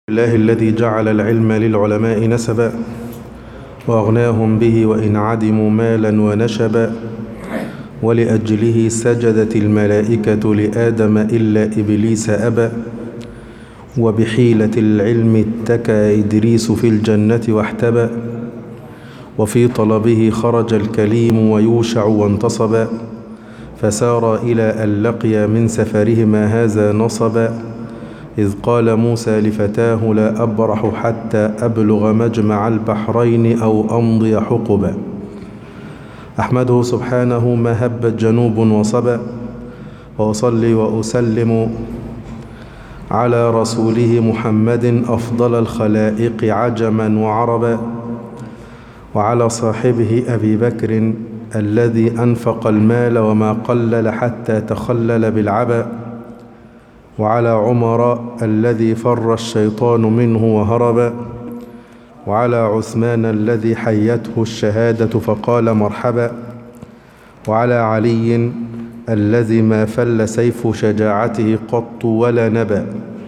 الله الذي جعل العلم للعلماء نسبا وأغناهم به وإن عدموا مالا ونشبا ولأجله سجدت الملائكة لآدم إلا إبليس أبى وبحيلة العلم اتكى إدريس في الجنة واحتبى وفي طلبه خرج الكليم ويوشع وانتصبا فسار إلى أن لقي من سفرهما هذا نصبا إذ قال موسى لفتاه لا أبرح حتى أبلغ مجمع البحرين أو أمضي حقبا أحمده سبحانه ما هبت جنوب وصبا وأصلي وأسلم على رسوله محمد أفضل الخلائق عجما وعربا وعلى صاحبه أبي بكر الذي أنفق المال وما قلل حتى تخلل بالعبا وعلى عمر الذي فر الشيطان منه وهرب وعلى عثمان الذي حيته الشهادة فقال مرحبا وعلى علي الذي ما فل سيف شجاعته قط ولا نبا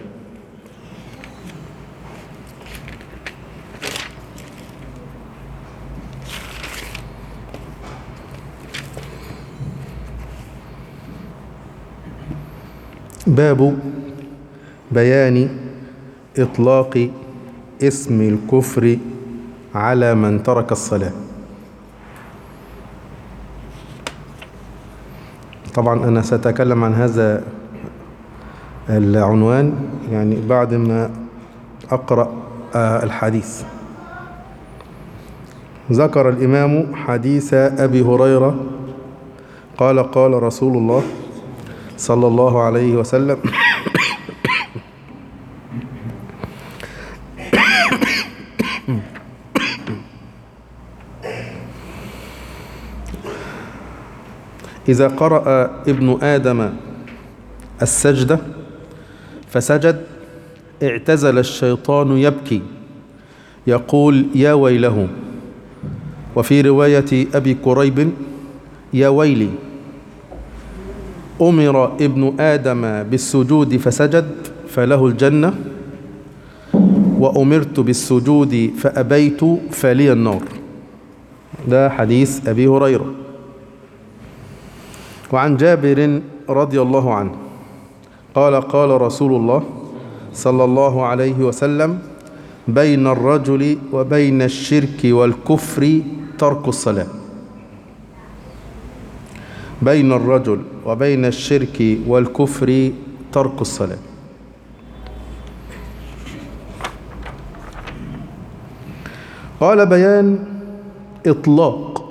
باب بيان إطلاق اسم الكفر على من ترك الصلاة طبعا أنا سأتكلم عن هذا العنوان يعني بعد ما أقرأ الحديث ذكر الإمام حديث أبي هريرة قال قال رسول الله صلى الله عليه وسلم إذا قرأ ابن آدم السجدة فسجد اعتزل الشيطان يبكي يقول يا ويله وفي رواية أبي كريب يا ويلي أمر ابن آدم بالسجود فسجد فله الجنة وأمرت بالسجود فأبيت فلي النار ده حديث أبي هريرة وعن جابر رضي الله عنه قال قال رسول الله صلى الله عليه وسلم بين الرجل وبين الشرك والكفر ترك الصلاه بين الرجل وبين الشرك والكفر ترك الصلاة قال بيان إطلاق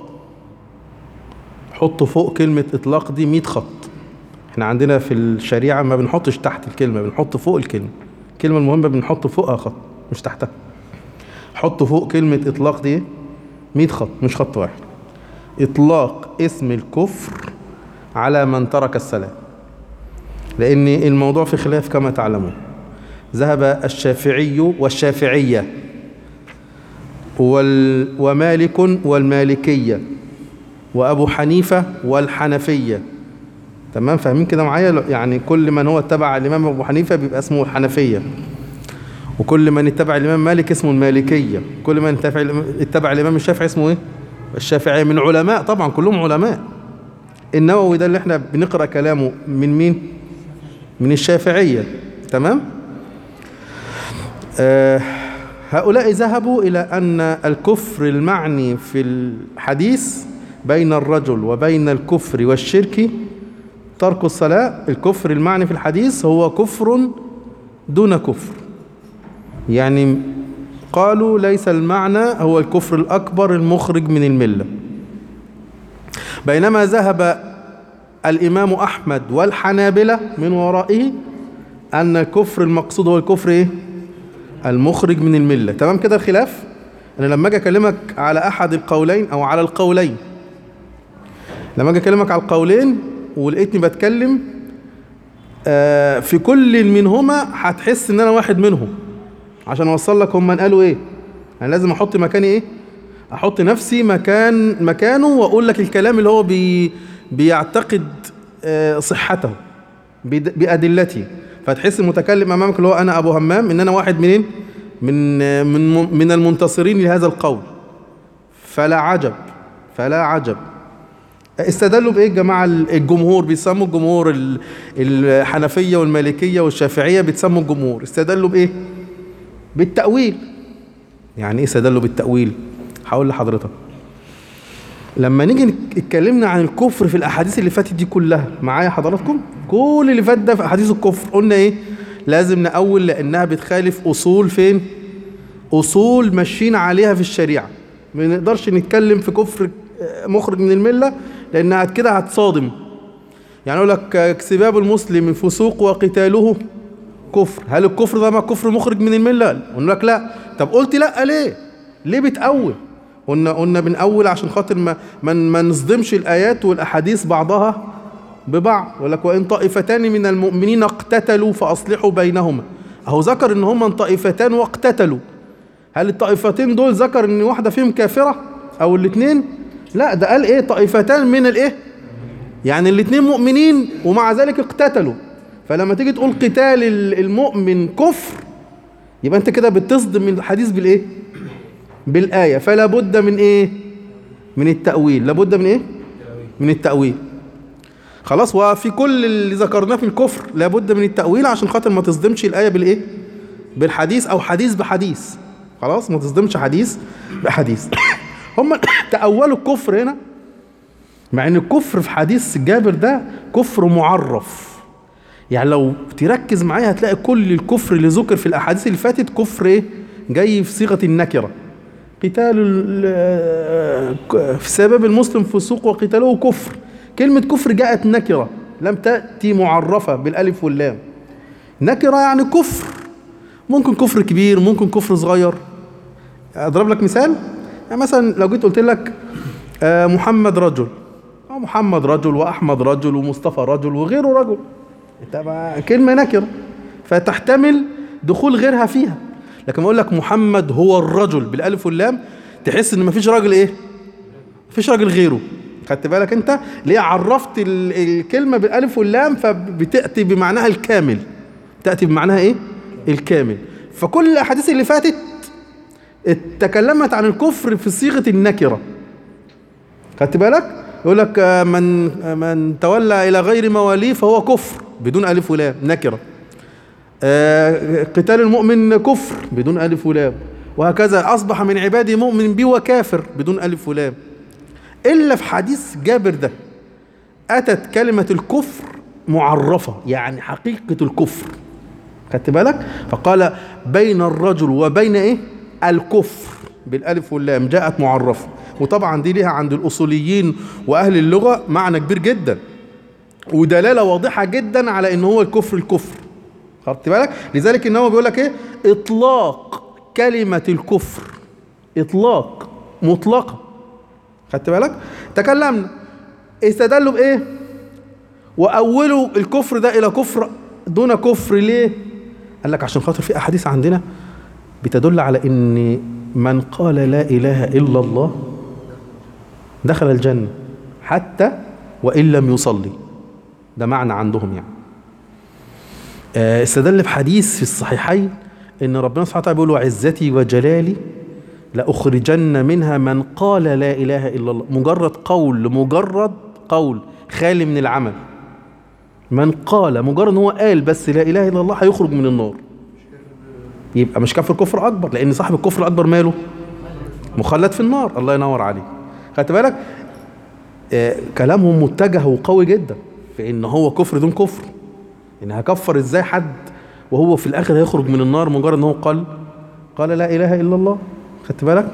حط فوق كلمة إطلاق دي 100 خط احنا عندنا في الشريعة ما بنحطش تحت الكلمة بنحط فوق الكلمة الكلمة المهمة بنحط فوقها خط مش تحتها حط فوق كلمة إطلاق دي 100 خط مش خط واحد إطلاق اسم الكفر على من ترك الصلاة لأن الموضوع في خلاف كما تعلمون ذهب الشافعي والشافعية وال ومالك والمالكية وأبو حنيفة والحنفية تمام فاهمين كده معايا يعني كل من هو اتبع الإمام أبو حنيفة بيبقى اسمه الحنفية وكل من اتبع الإمام مالك اسمه المالكية كل من اتبع الإمام الشافعي اسمه إيه الشافعية من علماء طبعا كلهم علماء النووي ده اللي احنا بنقرأ كلامه من مين من الشافعية تمام آه هؤلاء ذهبوا إلى أن الكفر المعني في الحديث بين الرجل وبين الكفر والشرك ترك الصلاة الكفر المعني في الحديث هو كفر دون كفر يعني قالوا ليس المعنى هو الكفر الأكبر المخرج من الملة بينما ذهب الإمام أحمد والحنابلة من ورائه أن الكفر المقصود هو الكفر إيه؟ المخرج من الملة تمام كده الخلاف أنا لما أجي أكلمك على أحد القولين أو على القولين لما أجي أكلمك على القولين ولقيتني بتكلم آه في كل منهما هتحس إن أنا واحد منهم عشان أوصل لك هم قالوا إيه أنا لازم أحط مكاني إيه احط نفسي مكان مكانه واقول لك الكلام اللي هو بي بيعتقد آه، صحته بد- بادلته فتحس المتكلم امامك اللي هو انا ابو همام ان انا واحد منين من من من المنتصرين لهذا القول فلا عجب فلا عجب استدلوا بايه الجماعه الجمهور بيسموا الجمهور ال- الحنفيه والمالكيه والشافعيه بتسموا الجمهور استدلوا بايه بالتاويل يعني ايه استدلوا بالتاويل هقول لحضرتك لما نيجي نك- اتكلمنا عن الكفر في الاحاديث اللي فاتت دي كلها معايا حضراتكم كل اللي فات ده في احاديث الكفر قلنا ايه لازم نأول لانها بتخالف اصول فين اصول ماشيين عليها في الشريعه ما نقدرش نتكلم في كفر آه، مخرج من المله لانها كده هتصادم يعني يقول لك آه، سباب المسلم فسوق وقتاله كفر هل الكفر ده ما كفر مخرج من المله قلنا لك لا طب قلت لا ليه ليه بتأول قلنا قلنا بنأول عشان خاطر ما ما, ما نصدمش الايات والاحاديث بعضها ببعض يقول لك وان طائفتان من المؤمنين اقتتلوا فاصلحوا بينهما اهو ذكر ان هما طائفتان واقتتلوا هل الطائفتين دول ذكر ان واحده فيهم كافره او الاثنين لا ده قال ايه طائفتان من الايه يعني الاثنين مؤمنين ومع ذلك اقتتلوا فلما تيجي تقول قتال ال- المؤمن كفر يبقى انت كده بتصدم الحديث بالايه بالايه فلا بد من ايه من التاويل لابد من ايه من التاويل خلاص وفي كل اللي ذكرناه في الكفر لابد من التاويل عشان خاطر ما تصدمش الايه بالايه بالحديث او حديث بحديث خلاص ما تصدمش حديث بحديث هم تأولوا الكفر هنا مع ان الكفر في حديث جابر ده كفر معرف يعني لو تركز معايا هتلاقي كل الكفر اللي ذكر في الاحاديث اللي فاتت كفر ايه جاي في صيغه النكره قتال ال- في سبب المسلم فسوق وقتاله كفر كلمه كفر جاءت نكره لم تاتي معرفه بالالف واللام نكره يعني كفر ممكن كفر كبير ممكن كفر صغير اضرب لك مثال يعني مثلا لو جيت قلت لك آه، محمد رجل آه، محمد رجل واحمد رجل ومصطفى رجل وغيره رجل طبعا كلمه نكره فتحتمل دخول غيرها فيها لكن اقول لك محمد هو الرجل بالالف واللام تحس ان مفيش راجل ايه مفيش راجل غيره خدت بالك انت ليه عرفت ال- الكلمه بالالف واللام فبتاتي بمعناها الكامل تاتي بمعناها ايه الكامل فكل الاحاديث اللي فاتت تكلمت عن الكفر في صيغه النكره خدت بالك يقول لك آه، من آه، من تولى الى غير مواليه فهو كفر بدون الف ولام نكره آه، قتال المؤمن كفر بدون الف ولام وهكذا اصبح من عبادي مؤمن بي وكافر بدون الف ولام الا في حديث جابر ده اتت كلمه الكفر معرفه يعني حقيقه الكفر خدت بالك فقال بين الرجل وبين ايه الكفر بالالف واللام جاءت معرفه وطبعا دي ليها عند الاصوليين واهل اللغه معنى كبير جدا ودلاله واضحه جدا على ان هو الكفر الكفر خدت بالك لذلك ان هو بيقول لك ايه اطلاق كلمه الكفر اطلاق مطلقه خدت بالك تكلمنا استدلوا بايه واولوا الكفر ده الى كفر دون كفر ليه قال لك عشان خاطر في احاديث عندنا بتدل على ان من قال لا اله الا الله دخل الجنه حتى وان لم يصلي ده معنى عندهم يعني آه، استدل بحديث في الصحيحين ان ربنا سبحانه وتعالى بيقول وعزتي وجلالي لأخرجن منها من قال لا إله إلا الله مجرد قول مجرد قول خالي من العمل من قال مجرد ان هو قال بس لا اله الا الله هيخرج من النار يبقى مش كافر كفر اكبر لان صاحب الكفر الاكبر ماله مخلد في النار الله ينور عليك خدت بالك آه كلامهم متجه وقوي جدا في ان هو كفر دون كفر ان هكفر ازاي حد وهو في الاخر هيخرج من النار مجرد ان هو قال قال لا اله الا الله خدت بالك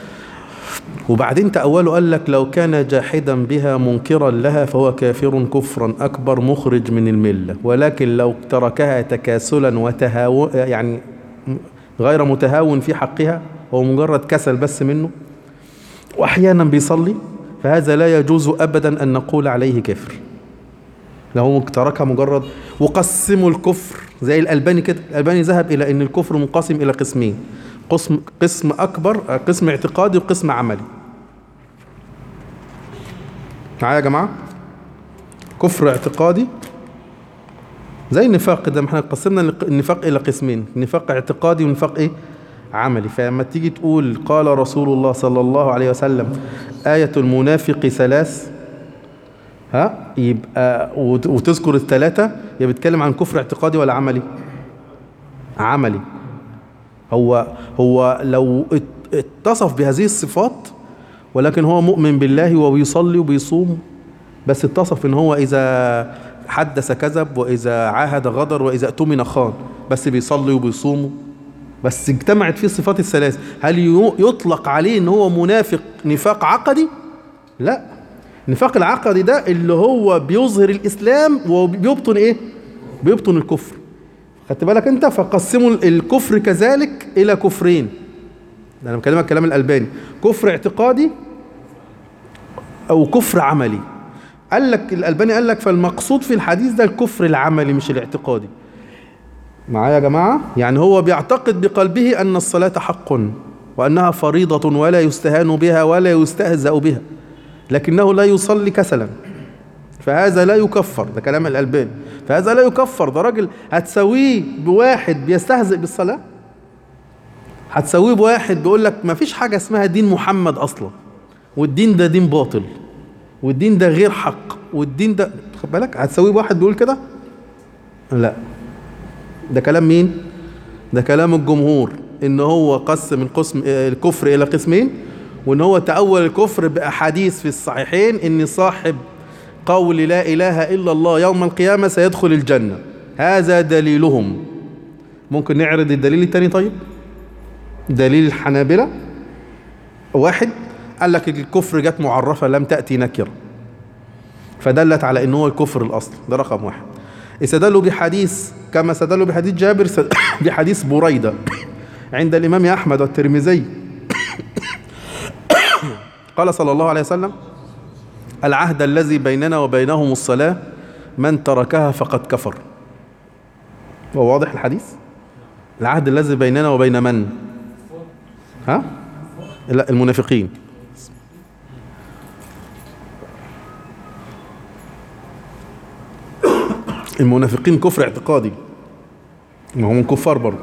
وبعدين تأوله قال لك لو كان جاحدا بها منكرا لها فهو كافر كفرا أكبر مخرج من الملة ولكن لو تركها تكاسلا وتهاو يعني غير متهاون في حقها هو مجرد كسل بس منه وأحيانا بيصلي فهذا لا يجوز أبدا أن نقول عليه كافر لو تركها مجرد وقسموا الكفر زي الألباني كده الألباني ذهب إلى أن الكفر منقسم إلى قسمين قسم قسم أكبر قسم اعتقادي وقسم عملي معايا يا جماعة كفر اعتقادي زي النفاق كده ما احنا قسمنا النفاق إلى قسمين نفاق اعتقادي ونفاق إيه عملي فلما تيجي تقول قال رسول الله صلى الله عليه وسلم آية المنافق ثلاث ها يبقى وت- وتذكر الثلاثة يبقى بتتكلم عن كفر اعتقادي ولا عملي عملي هو هو لو ات- اتصف بهذه الصفات ولكن هو مؤمن بالله وبيصلي وبيصوم بس اتصف ان هو اذا حدث كذب واذا عاهد غدر واذا اؤتمن خان بس بيصلي وبيصوم بس اجتمعت فيه الصفات الثلاث هل يو- يطلق عليه ان هو منافق نفاق عقدي لا النفاق العقدي ده اللي هو بيظهر الاسلام وبيبطن ايه بيبطن الكفر خدت بالك انت فقسموا الكفر كذلك الى كفرين ده انا بكلمك كلام الالباني كفر اعتقادي او كفر عملي قال لك الالباني قال لك فالمقصود في الحديث ده الكفر العملي مش الاعتقادي معايا يا جماعه يعني هو بيعتقد بقلبه ان الصلاه حق وانها فريضه ولا يستهان بها ولا يستهزأ بها لكنه لا يصلي كسلا فهذا لا يكفر ده كلام الألباني فهذا لا يكفر ده راجل هتسويه بواحد بيستهزئ بالصلاة هتسويه بواحد بيقول لك ما فيش حاجة اسمها دين محمد أصلا والدين ده دين باطل والدين ده غير حق والدين ده خد بالك هتسويه بواحد بيقول كده لا ده كلام مين ده كلام الجمهور ان هو قسم القسم الكفر الى قسمين وان هو تأول الكفر بأحاديث في الصحيحين ان صاحب قول لا إله إلا الله يوم القيامة سيدخل الجنة هذا دليلهم ممكن نعرض الدليل الثاني طيب دليل الحنابلة واحد قال لك الكفر جت معرفة لم تأتي نكرة فدلت على ان هو الكفر الأصل ده رقم واحد استدلوا بحديث كما استدلوا بحديث جابر بحديث بريدة عند الإمام أحمد والترمذي قال صلى الله عليه وسلم العهد الذي بيننا وبينهم الصلاة من تركها فقد كفر هو واضح الحديث العهد الذي بيننا وبين من ها لا المنافقين المنافقين كفر اعتقادي ما هم كفار برضه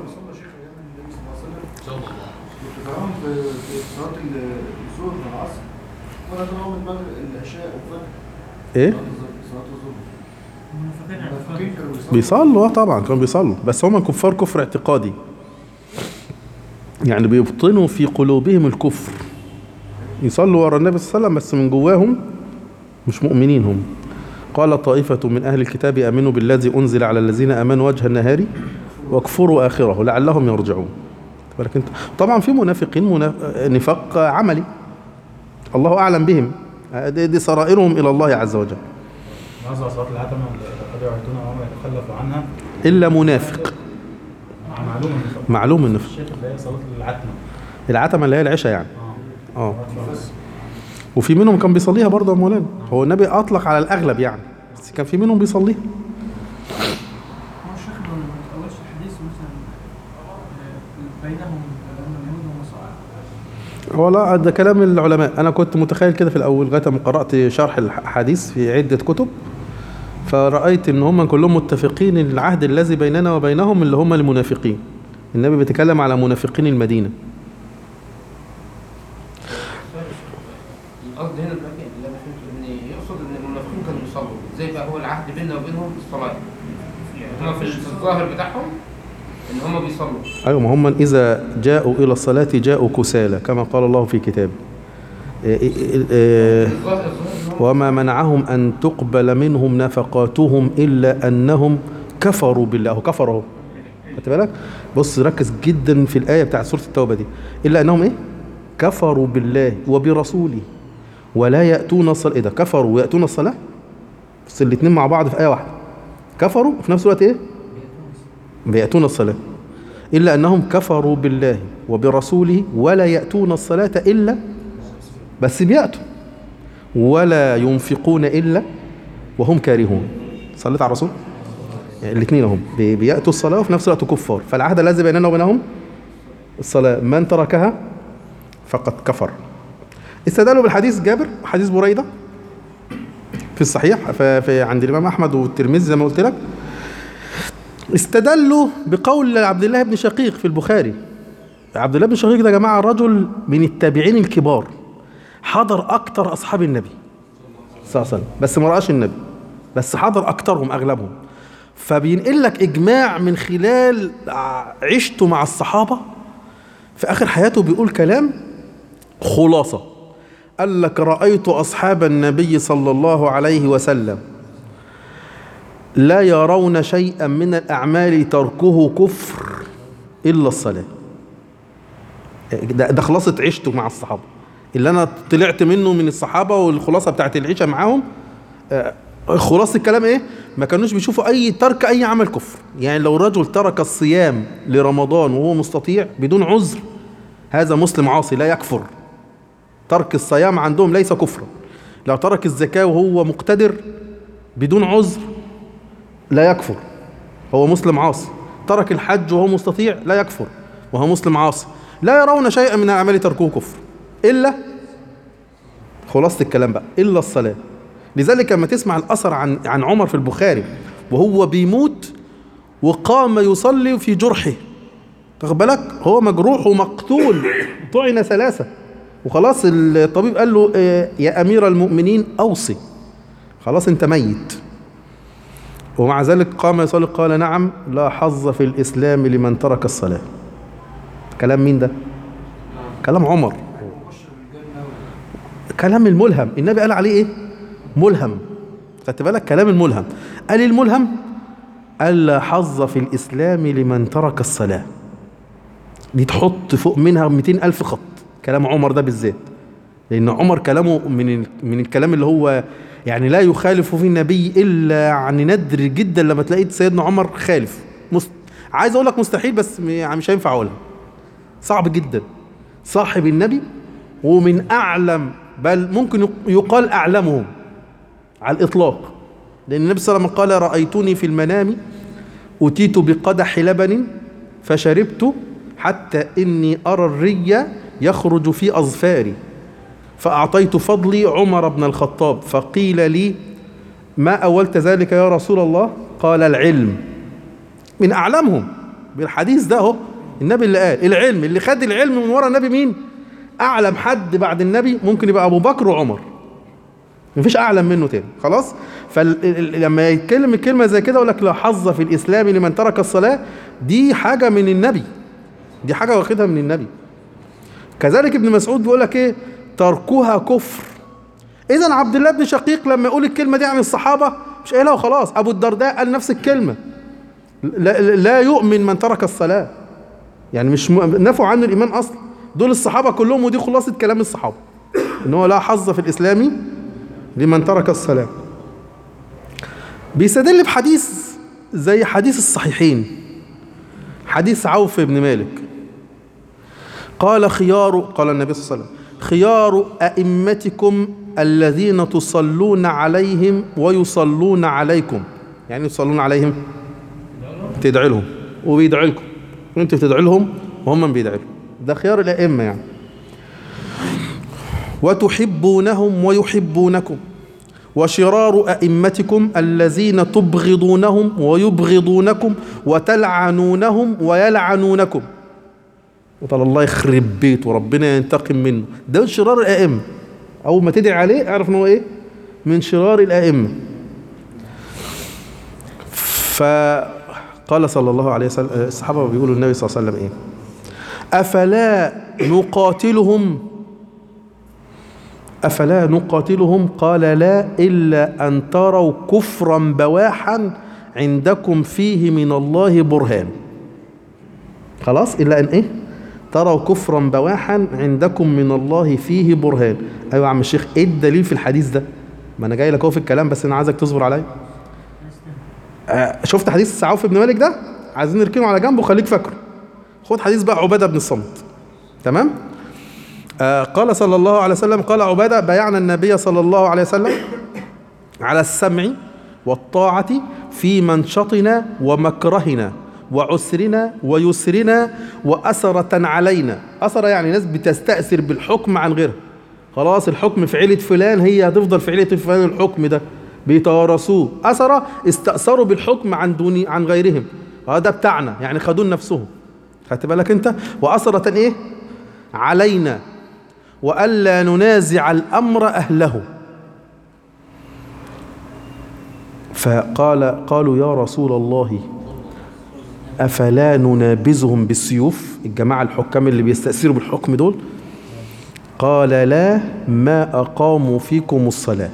تراهم في في صلاة الظهر والعصر ولا تراهم المغرب العشاء والفجر ايه صلاة الظهر المنافقين كانوا بيصلوا بيصلوا اه طبعا كانوا بيصلوا بس هم كفار كفر اعتقادي يعني بيبطنوا في قلوبهم الكفر يصلوا ورا النبي صلى الله عليه وسلم بس من جواهم مش مؤمنين هم قال طائفة من أهل الكتاب آمنوا بالذي أنزل على الذين آمنوا وجه النهار واكفروا آخره لعلهم يرجعون بالك انت طبعا في منافقين مناف... نفاق عملي الله أعلم بهم دي, دي سرائرهم إلى الله عز وجل نظر صلاة العتمة قد يعيدون وما يتخلف عنها إلا منافق معلومة من معلوم النفاق الشيخ اللي هي صلاة العتمة العتمة اللي هي العشاء يعني اه اه وفي منهم كان بيصليها برضه يا مولانا هو النبي اطلق على الاغلب يعني بس كان في منهم بيصليها هو الشيخ ما ما تقولش الحديث مثلا آه، بينهم بين اليهود والنصارى هو لا ده كلام العلماء انا كنت متخيل كده في الاول لغايه ما قرات شرح الحديث في عده كتب فرايت ان هم كلهم متفقين إن العهد الذي بيننا وبينهم اللي هم المنافقين النبي بيتكلم على منافقين المدينه القصد هنا دلوقتي اللي انا فهمته ان يقصد ان المنافقين كانوا بيصلوا زي بقى هو العهد بيننا وبينهم الصلاه يعني هم في الظاهر بتاعهم ان هم بيصلوا ايوه ما هم اذا جاءوا الى الصلاه جاءوا كسالى كما قال الله في كتابه إيه إيه إيه الظاهر الظاهر ان هم وما منعهم أن تقبل منهم نفقاتهم إلا أنهم كفروا بالله هو كفروا خدت بالك بص ركز جدا في الآية بتاعت سورة التوبة دي إلا أنهم إيه كفروا بالله وبرسوله ولا يأتون الصلاة إيه ده كفروا ويأتون الصلاة بس الاتنين مع بعض في آية واحدة كفروا وفي نفس الوقت إيه بيأتون الصلاة إلا أنهم كفروا بالله وبرسوله ولا يأتون الصلاة إلا بس بيأتوا ولا ينفقون إلا وهم كارهون صليت على الرسول يعني الاثنين هم بي- بيأتوا الصلاة وفي نفس الوقت كفار فالعهد الذي بيننا وبينهم الصلاة من تركها فقد كفر استدلوا بالحديث جابر حديث بريدة في الصحيح ف- في عند الإمام أحمد والترمذي زي ما قلت لك استدلوا بقول عبد الله بن شقيق في البخاري عبد الله بن شقيق ده يا جماعه رجل من التابعين الكبار حضر اكتر اصحاب النبي صلى الله عليه وسلم بس ما رآش النبي بس حضر اكترهم اغلبهم فبينقل لك اجماع من خلال ع- عشته مع الصحابه في اخر حياته بيقول كلام خلاصه قال لك رايت اصحاب النبي صلى الله عليه وسلم لا يرون شيئا من الاعمال تركه كفر الا الصلاه ده, ده خلاصه عشته مع الصحابه اللي انا طلعت منه من الصحابه والخلاصه بتاعت العيشه معاهم آه، خلاصه الكلام ايه ما كانوش بيشوفوا اي ترك اي عمل كفر يعني لو رجل ترك الصيام لرمضان وهو مستطيع بدون عذر هذا مسلم عاصي لا يكفر ترك الصيام عندهم ليس كفرا لو ترك الزكاه وهو مقتدر بدون عذر لا يكفر هو مسلم عاصي ترك الحج وهو مستطيع لا يكفر وهو مسلم عاصي لا يرون شيئا من الاعمال تركه كفر الا خلاصة الكلام بقى الا الصلاه لذلك لما تسمع الاثر عن عن عمر في البخاري وهو بيموت وقام يصلي في جرحه تاخد بالك هو مجروح ومقتول طعن ثلاثه وخلاص الطبيب قال له آه، يا امير المؤمنين اوصي خلاص انت ميت ومع ذلك قام يصلي قال نعم لا حظ في الإسلام لمن ترك الصلاة كلام مين ده كلام عمر كلام الملهم النبي قال عليه ايه ملهم خدت بالك كلام الملهم قال إيه الملهم قال لا حظ في الإسلام لمن ترك الصلاة دي تحط فوق منها 200 ألف خط كلام عمر ده بالذات لأن عمر كلامه من ال- من الكلام اللي هو يعني لا يخالف فيه النبي إلا يعني نادر جدا لما تلاقي سيدنا عمر خالف مست... عايز أقول لك مستحيل بس م- يعني مش هينفع أقولها صعب جدا صاحب النبي ومن أعلم بل ممكن يق- يقال أعلمهم على الإطلاق لأن النبي صلى الله عليه وسلم قال رأيتني في المنام أتيت بقدح لبن فشربت حتى إني أرى الري يخرج في أظفاري فأعطيت فضلي عمر بن الخطاب فقيل لي ما أولت ذلك يا رسول الله قال العلم من أعلمهم بالحديث ده هو النبي اللي قال العلم اللي خد العلم من ورا النبي مين أعلم حد بعد النبي ممكن يبقى أبو بكر وعمر مفيش اعلم منه تاني خلاص فلما يتكلم الكلمه زي كده يقول لك لا حظ في الاسلام لمن ترك الصلاه دي حاجه من النبي دي حاجه واخدها من النبي كذلك ابن مسعود بيقول لك ايه تركها كفر اذا عبد الله بن شقيق لما يقول الكلمه دي عن الصحابه مش قايلها وخلاص ابو الدرداء قال نفس الكلمه لا, لا يؤمن من ترك الصلاه يعني مش م- نفوا عنه الايمان اصلا دول الصحابه كلهم ودي خلاصه كلام الصحابه ان هو لا حظ في الاسلام لمن ترك الصلاة بيستدل بحديث زي حديث الصحيحين حديث عوف بن مالك قال خيار قال النبي صلى الله عليه وسلم خيار أئمتكم الذين تصلون عليهم ويصلون عليكم يعني يصلون عليهم تدعي لهم وبيدعي لكم وانتوا بتدعي لهم وهم بيدعي لهم ده خيار الأئمة يعني وتحبونهم ويحبونكم وشرار أئمتكم الذين تبغضونهم ويبغضونكم وتلعنونهم ويلعنونكم وطال الله يخرب بيته وربنا ينتقم منه ده شرار الأئمة أول ما تدعي عليه اعرف ان هو إيه من شرار الأئمة فقال صلى الله عليه وسلم الصحابة بيقولوا النبي صلى الله عليه وسلم إيه أفلا نقاتلهم أفلا نقاتلهم قال لا إلا أن تروا كفرا بواحا عندكم فيه من الله برهان خلاص إلا أن إيه تروا كفرا بواحا عندكم من الله فيه برهان أيوة يا عم الشيخ إيه الدليل في الحديث ده ما أنا جاي لك أهو في الكلام بس أنا عايزك تصبر عليا آه شفت حديث سعوف بن مالك ده عايزين نركنه على جنب وخليك فاكره خد حديث بقى عبادة بن الصمت تمام آه قال صلى الله عليه وسلم قال عبادة بايعنا النبي صلى الله عليه وسلم على السمع والطاعة في منشطنا ومكرهنا وعسرنا ويسرنا وأثرة علينا أثر يعني ناس بتستأثر بالحكم عن غيرها خلاص الحكم في عيلة فلان هي هتفضل في عيلة فلان الحكم ده بيتوارثوه أثر استأثروا بالحكم عن دون عن غيرهم هذا بتاعنا يعني خدوه نفسهم خدت بالك انت وأثرة ايه علينا وألا ننازع الأمر أهله فقال قالوا يا رسول الله أفلا ننابزهم بالسيوف الجماعة الحكام اللي بيستأثروا بالحكم دول قال لا ما أقاموا فيكم الصلاة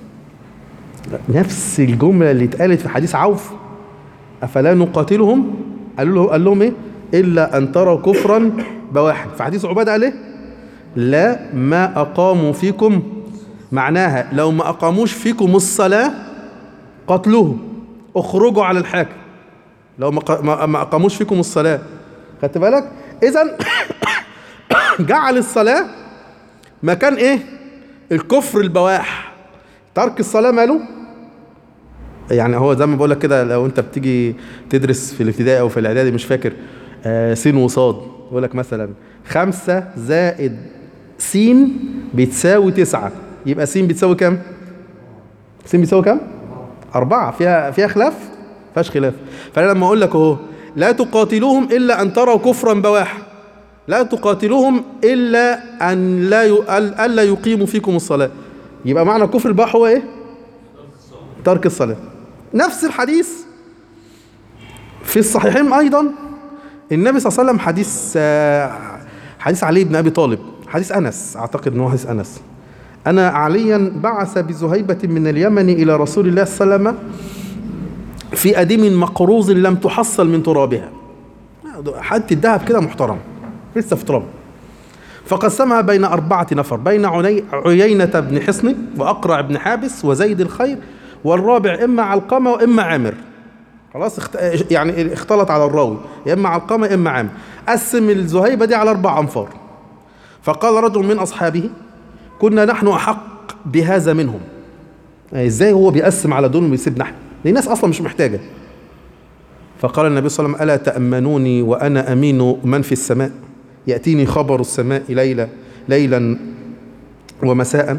نفس الجملة اللي اتقالت في حديث عوف أفلا نقاتلهم قالوا له قال لهم إيه إلا أن تروا كفرا بواحد في حديث عبادة قال إيه لا ما أقاموا فيكم معناها لو ما أقاموش فيكم الصلاة قتلوهم اخرجوا على الحاكم لو ما ق- ما ما أقاموش فيكم الصلاة خدت بالك إذا جعل الصلاة مكان إيه الكفر البواح ترك الصلاة ماله يعني هو زي ما بقول لك كده لو انت بتيجي تدرس في الابتدائي او في الاعدادي مش فاكر آه سين وصاد يقول لك مثلا خمسة زائد سين بتساوي تسعة يبقى سين بتساوي كام؟ سين بتساوي كام؟ أربعة فيها فيها خلاف؟ فيهاش خلاف فأنا لما أقول لك أهو لا تقاتلوهم إلا أن تروا كفرا بواحا لا تقاتلوهم إلا أن لا ي... ألا يقيموا فيكم الصلاة يبقى معنى كفر البواح هو إيه؟ ترك الصلاة نفس الحديث في الصحيحين أيضا النبي صلى الله عليه وسلم حديث آه، حديث علي بن أبي طالب حديث أنس أعتقد أنه حديث أنس أنا عليا بعث بزهيبة من اليمن إلى رسول الله صلى الله عليه وسلم في أديم مقروز لم تحصل من ترابها حد الذهب كده محترم لسه في تراب فقسمها بين أربعة نفر بين عني- عيينة بن حصن وأقرع بن حابس وزيد الخير والرابع إما علقمة وإما عامر خلاص اخت... يعني اختلط على الراوي يا إما علقمة يا إما عامر قسم الزهيبة دي على أربع أنفار فقال رجل من أصحابه كنا نحن أحق بهذا منهم يعني إزاي هو بيقسم على دول ويسيبنا احنا دي ناس أصلا مش محتاجة فقال النبي صلى الله عليه وسلم ألا تأمنوني وأنا أمين من في السماء يأتيني خبر السماء ليلة ليلا ومساء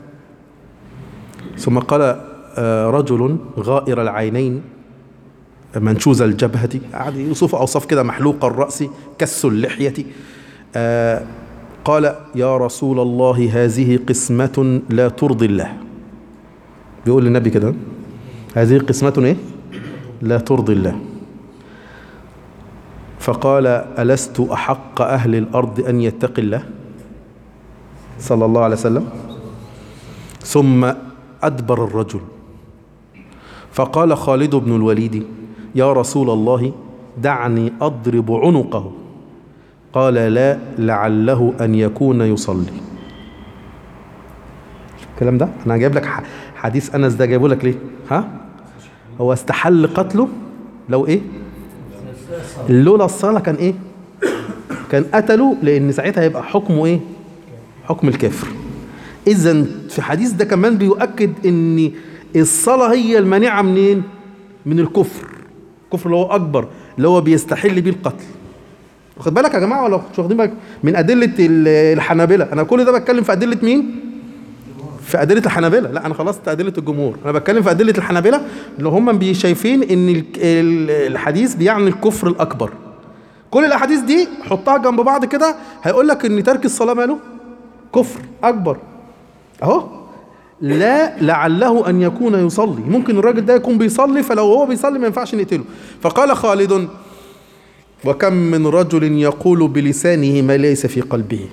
ثم قال آه، رجل غائر العينين منشوز الجبهة قعد يوصف أوصاف كده محلوق الرأس كس اللحية آه، قال يا رسول الله هذه قسمة لا ترضي الله بيقول للنبي كده هذه قسمة ايه لا ترضي الله فقال ألست أحق أهل الأرض أن يتقي الله صلى الله عليه وسلم ثم أدبر الرجل فقال خالد بن الوليد يا رسول الله دعني أضرب عنقه قال لا لعله أن يكون يصلي الكلام ده أنا جايب لك ح- حديث أنس ده جايبه لك ليه ها هو استحل قتله لو إيه لولا الصلاة كان إيه كان قتله لأن ساعتها هيبقى حكمه إيه حكم الكافر إذا في حديث ده كمان بيؤكد إن الصلاة هي المانعة منين من الكفر الكفر اللي هو أكبر اللي هو بيستحل بيه القتل واخد بالك يا جماعة ولا مش واخدين بالك من أدلة ال- الحنابلة أنا كل ده بتكلم في أدلة مين في أدلة الحنابلة لا أنا خلصت أدلة الجمهور أنا بتكلم في أدلة الحنابلة اللي هم بي- شايفين إن ال- ال- الحديث بيعني الكفر الأكبر كل الأحاديث دي حطها جنب بعض كده هيقول لك إن ترك الصلاة ماله كفر أكبر أهو لا لعله أن يكون يصلي ممكن الراجل ده يكون بيصلي فلو هو بيصلي ما ينفعش نقتله فقال خالد وكم من رجل يقول بلسانه ما ليس في قلبه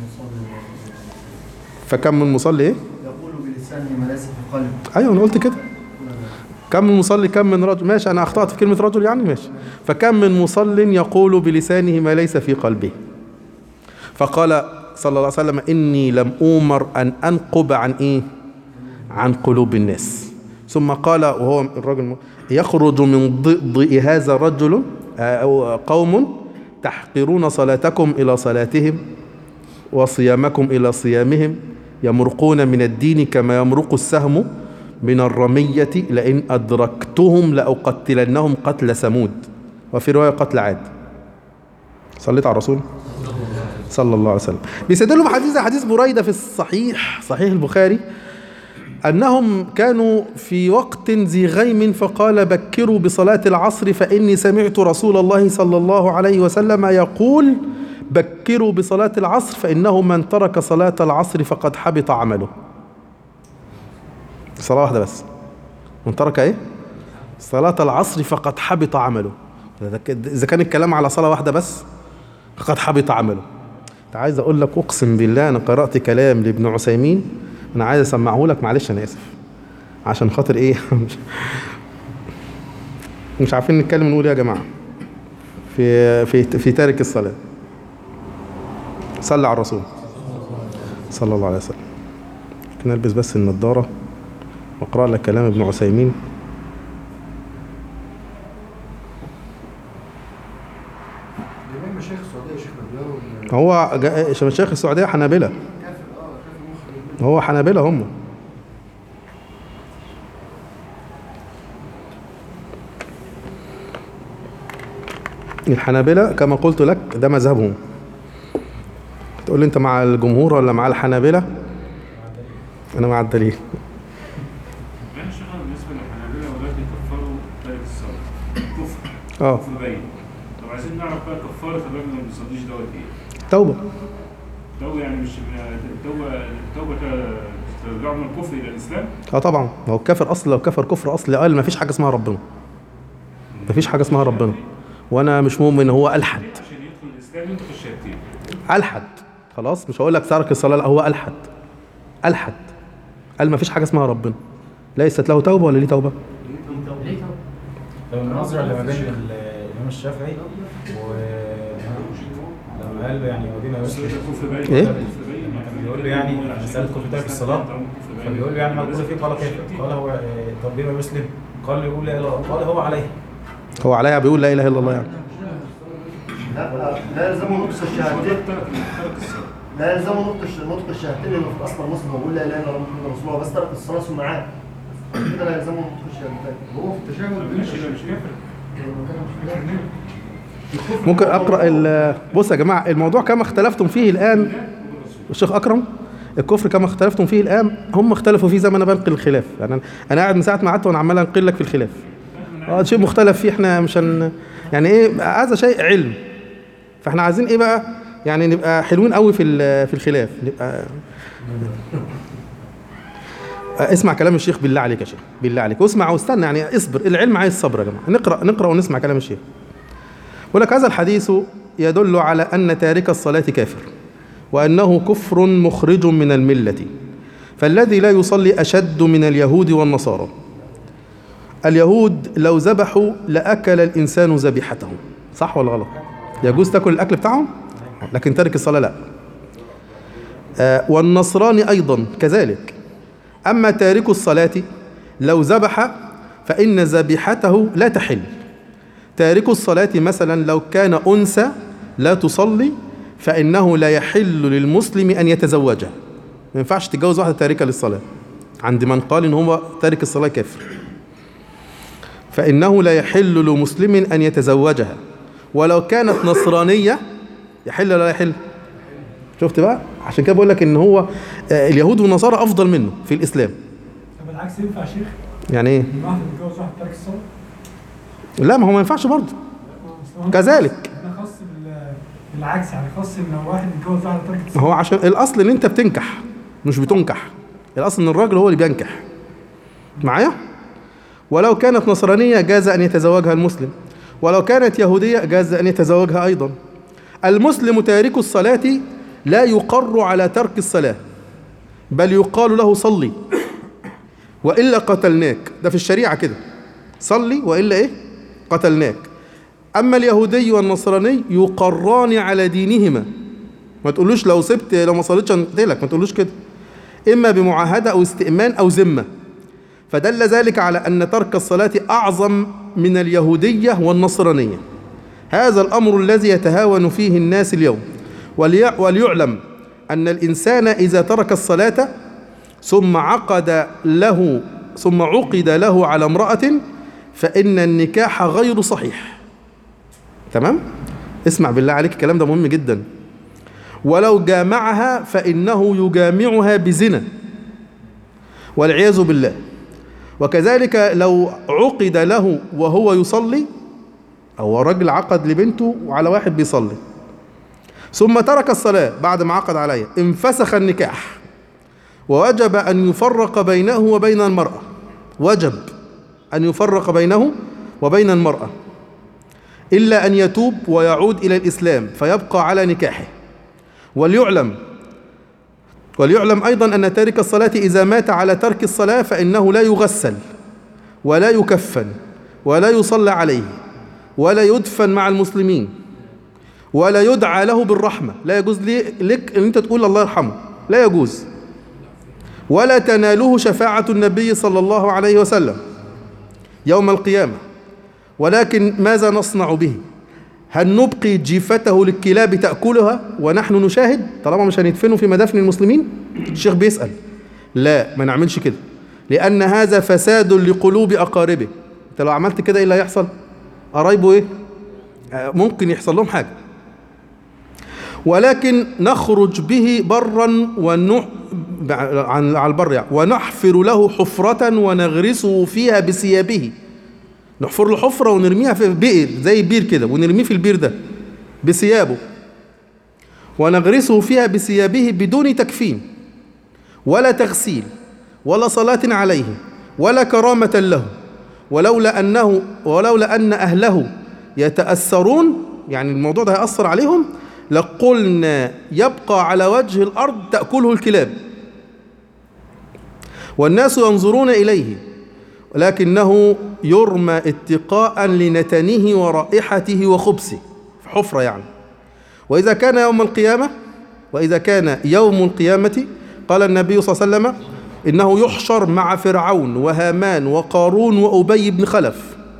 فكم من مصلي ايه يقول بلسانه ما ليس في قلبه ايوه انا قلت كده كم من مصلي كم من رجل ماشي انا اخطات في كلمه رجل يعني ماشي فكم من مصل يقول بلسانه ما ليس في قلبه فقال صلى الله عليه وسلم اني لم اومر ان انقب عن ايه عن قلوب الناس ثم قال وهو الرجل م- يخرج من ضئضئ هذا الرجل آه، أو قوم تحقرون صلاتكم إلى صلاتهم وصيامكم إلى صيامهم يمرقون من الدين كما يمرق السهم من الرمية لئن أدركتهم لأقتلنهم قتل ثمود وفي رواية قتل عاد صليت على الرسول صلى الله عليه وسلم بيستدلوا بحديث زي حديث بريدة في الصحيح صحيح البخاري أنهم كانوا في وقت ذي غيم فقال بكروا بصلاة العصر فإني سمعت رسول الله صلى الله عليه وسلم يقول بكروا بصلاة العصر فإنه من ترك صلاة العصر فقد حبط عمله صلاة واحدة بس من ترك إيه؟ صلاة العصر فقد حبط عمله إذا كان الكلام على صلاة واحدة بس فقد حبط عمله أنت عايز أقول لك أقسم بالله أنا قرأت كلام لابن عثيمين أنا عايز أسمعه لك معلش أنا آسف عشان خاطر إيه مش- مش عارفين نتكلم نقول إيه يا جماعة في في في تارك الصلاة صلى على الرسول صلى الله عليه وسلم ممكن ألبس بس النضارة واقرأ لك كلام ابن عثيمين جميع مشايخ السعوديه يا شيخ نبيل هو جا- مشايخ السعودية حنابلة كافر اه كافر مخرج هو حنابلة هم الحنابلة كما قلت لك ده مذهبهم تقول لي انت مع الجمهور ولا مع الحنابلة انا مع الدليل يعني شغل بالنسبه للحنابلة ولكن كفروا تارك الصلاه كفر اه كفر باين طب عايزين نعرف بقى كفاره الراجل اللي ما بيصليش دوت ايه؟ توبة التوبه يعني مش التوبه التوبه ترجعه من الكفر الى الاسلام اه طبعا هو الكافر اصل لو كفر كفر اصلي قال ما فيش حاجة اسمها ربنا ما فيش حاجة اسمها ربنا وانا مش مؤمن هو الحد عشان يدخل الاسلام ينطق الشهادتين الحد خلاص مش هقول لك ترك الصلاه لا هو الحد الحد قال ما فيش حاجه اسمها ربنا ليست له توبه ولا ليه توبه ليه طب؟ لو المناظرة اللي ما بين ال- الإمام الشافعي و لما قال له يعني ودينا يسلم كفر باين إيه؟ كفر باين لما كان بيقول له يعني مسألة كفر ترك الصلاة فبيقول له يعني ما تقول فيه قال كيف قال هو آه، طب ليه ما يسلم قال له يقول لا اله الا الله قال هو عليه هو عليها بيقول لا اله الا الله يعني لا لا يلزمه نطق الشهادتين ترك ترك الصلاه لا يلزمه نطق الش- نطق الشهادتين لانه في اصل المسلم هو بيقول لا اله الا الله محمد رسول الله بس ترك الصلاه ثم عاد كده لا يلزمه نطق الشهادتين هو في التشهد ماشي ده مش كافر ممكن اقرا ال- بص يا جماعه الموضوع كما اختلفتم فيه الان الشيخ اكرم الكفر كما اختلفتم فيه الان هم اختلفوا فيه زي ما انا بنقل الخلاف يعني أنا- انا قاعد من ساعه ما قعدت وانا عمال انقل لك في الخلاف اه شيء مختلف فيه احنا مش هن يعني ايه هذا شيء علم فاحنا عايزين ايه بقى يعني نبقى حلوين قوي في ال- في الخلاف نبقى آه، اسمع كلام الشيخ بالله عليك يا شيخ بالله عليك واسمع واستنى يعني اصبر العلم عايز صبر يا جماعه نقرا نقرا ونسمع كلام الشيخ يقول لك هذا الحديث يدل على ان تارك الصلاه كافر وانه كفر مخرج من المله فالذي لا يصلي اشد من اليهود والنصارى اليهود لو ذبحوا لاكل الانسان ذبيحتهم صح ولا غلط يجوز تاكل الاكل بتاعهم لكن تارك الصلاه لا آه، والنصراني ايضا كذلك أما تارك الصلاة لو ذبح فإن ذبيحته لا تحل تارك الصلاة مثلا لو كان أنثى لا تصلي فإنه لا يحل للمسلم أن يتزوجها ما ينفعش تتجوز واحدة تاركة للصلاة عند من قال إن هو تارك الصلاة كافر فإنه لا يحل لمسلم أن يتزوجها ولو كانت نصرانية يحل ولا لا يحل شفت بقى عشان كده بقول لك ان هو آه، اليهود والنصارى افضل منه في الاسلام طب العكس ينفع يا شيخ يعني ايه ان واحد يتجوز واحد تارك الصلاه لا ما هو ما ينفعش برضه أصل هو كذلك. ده خاص بال- بالعكس يعني خاص ان لو واحد يتجوز واحد تارك ما الصلاه هو عشان الاصل ان انت بتنكح مش بتنكح الاصل ان الراجل هو اللي بينكح معايا ولو كانت نصرانيه جاز ان يتزوجها المسلم ولو كانت يهوديه جاز ان يتزوجها ايضا المسلم تارك الصلاه لا يقر على ترك الصلاه بل يقال له صلي والا قتلناك ده في الشريعه كده صلي والا ايه قتلناك اما اليهودي والنصراني يقران على دينهما ما تقولوش لو سبت لو ما صليتش هنقتلك ما تقولوش كده اما بمعاهده او استئمان او ذمه فدل ذلك على ان ترك الصلاه اعظم من اليهوديه والنصرانيه هذا الامر الذي يتهاون فيه الناس اليوم وليع- وليعلم ان الانسان اذا ترك الصلاه ثم عقد له ثم عقد له على امراه فان النكاح غير صحيح تمام اسمع بالله عليك الكلام ده مهم جدا ولو جامعها فإنه يجامعها بزنا والعياذ بالله وكذلك لو عقد له وهو يصلي أو رجل عقد لبنته وعلى واحد بيصلي ثم ترك الصلاة بعد ما عقد عليها انفسخ النكاح ووجب أن يفرق بينه وبين المرأة وجب أن يفرق بينه وبين المرأة إلا أن يتوب ويعود إلى الإسلام فيبقى على نكاحه وليعلم وليعلم أيضا أن تارك الصلاة إذا مات على ترك الصلاة فإنه لا يغسل ولا يكفن ولا يصلى عليه ولا يدفن مع المسلمين ولا يدعى له بالرحمة لا يجوز لي- لك أن أنت تقول الله يرحمه لا يجوز ولا تناله شفاعة النبي صلى الله عليه وسلم يوم القيامة ولكن ماذا نصنع به هل نبقي جيفته للكلاب تأكلها ونحن نشاهد طالما مش هندفنه في مدافن المسلمين الشيخ بيسأل لا ما نعملش كده لأن هذا فساد لقلوب أقاربه انت لو عملت كده ايه اللي هيحصل قرايبه ايه آه، ممكن يحصل لهم حاجة ولكن نخرج به برا ونح عن على البر يعني ونحفر له حفرة ونغرسه فيها بثيابه نحفر له حفرة ونرميها في بئر زي بير كده ونرميه في البير ده بثيابه ونغرسه فيها بثيابه بدون تكفين ولا تغسيل ولا صلاة عليه ولا كرامة له ولولا أنه ولولا أن أهله يتأثرون يعني الموضوع ده هيأثر عليهم لقلنا يبقى على وجه الأرض تأكله الكلاب والناس ينظرون إليه ولكنه يرمى اتقاء لنتنه ورائحته وخبثه في حفرة يعني وإذا كان يوم القيامة وإذا كان يوم القيامة قال النبي صلى الله عليه وسلم إنه يحشر مع فرعون وهامان وقارون وأبي بن خلف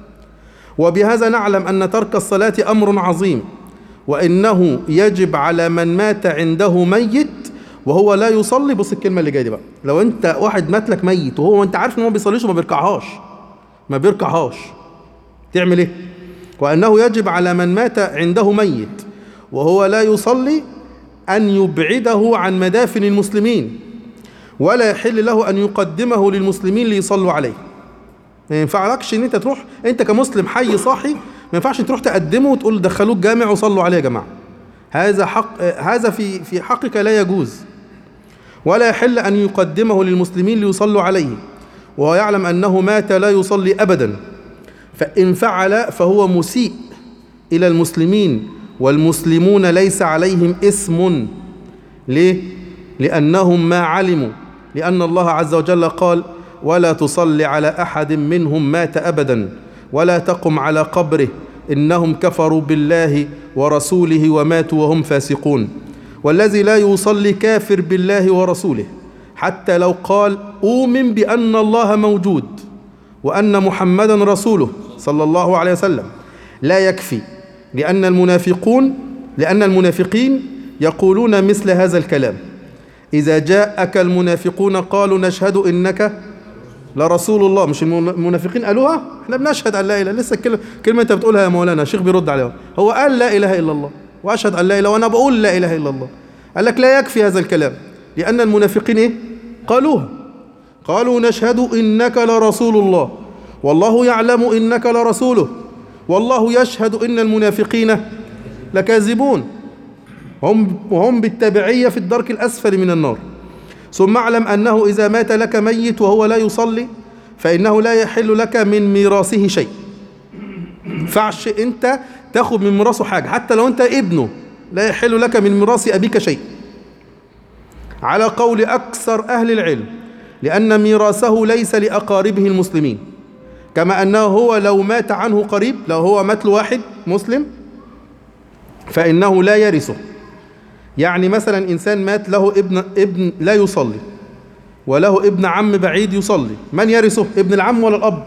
وبهذا نعلم أن ترك الصلاة أمر عظيم وإنه يجب على من مات عنده ميت وهو لا يصلي بص الكلمة اللي جاية دي بقى لو أنت واحد مات لك ميت وهو أنت عارف إن هو ما بيصليش وما بيركعهاش ما بيركعهاش تعمل إيه؟ وأنه يجب على من مات عنده ميت وهو لا يصلي أن يبعده عن مدافن المسلمين ولا يحل له أن يقدمه للمسلمين ليصلوا عليه ما ينفعلكش ان انت تروح انت كمسلم حي صاحي ما ينفعش تروح تقدمه وتقول دخلوه الجامع وصلوا عليه يا جماعه هذا حق هذا في في حقك لا يجوز ولا يحل ان يقدمه للمسلمين ليصلوا عليه وهو يعلم انه مات لا يصلي ابدا فان فعل فهو مسيء الى المسلمين والمسلمون ليس عليهم اسم ليه لانهم ما علموا لان الله عز وجل قال ولا تصل على احد منهم مات ابدا ولا تقم على قبره انهم كفروا بالله ورسوله وماتوا وهم فاسقون والذي لا يصلي كافر بالله ورسوله حتى لو قال اؤمن بان الله موجود وان محمدا رسوله صلى الله عليه وسلم لا يكفي لان المنافقون لان المنافقين يقولون مثل هذا الكلام اذا جاءك المنافقون قالوا نشهد انك لرسول الله مش المنافقين قالوها احنا بنشهد ان لا اله لسه الكلمه كلمه انت بتقولها يا مولانا الشيخ بيرد عليها هو قال لا اله الا الله واشهد ان لا اله وانا بقول لا اله الا الله قال لك لا يكفي هذا الكلام لان المنافقين ايه قالوها قالوا نشهد انك لرسول الله والله يعلم انك لرسوله والله يشهد ان المنافقين لكاذبون هم وهم بالتبعيه في الدرك الاسفل من النار ثم اعلم أنه إذا مات لك ميت وهو لا يصلي فإنه لا يحل لك من ميراثه شيء فعش أنت تاخد من ميراثه حاجة حتى لو أنت ابنه لا يحل لك من ميراث أبيك شيء على قول أكثر أهل العلم لأن ميراثه ليس لأقاربه المسلمين كما أنه هو لو مات عنه قريب لو هو مات له واحد مسلم فإنه لا يرثه يعني مثلا إنسان مات له ابن ابن لا يصلي وله ابن عم بعيد يصلي من يرثه ابن العم ولا الأب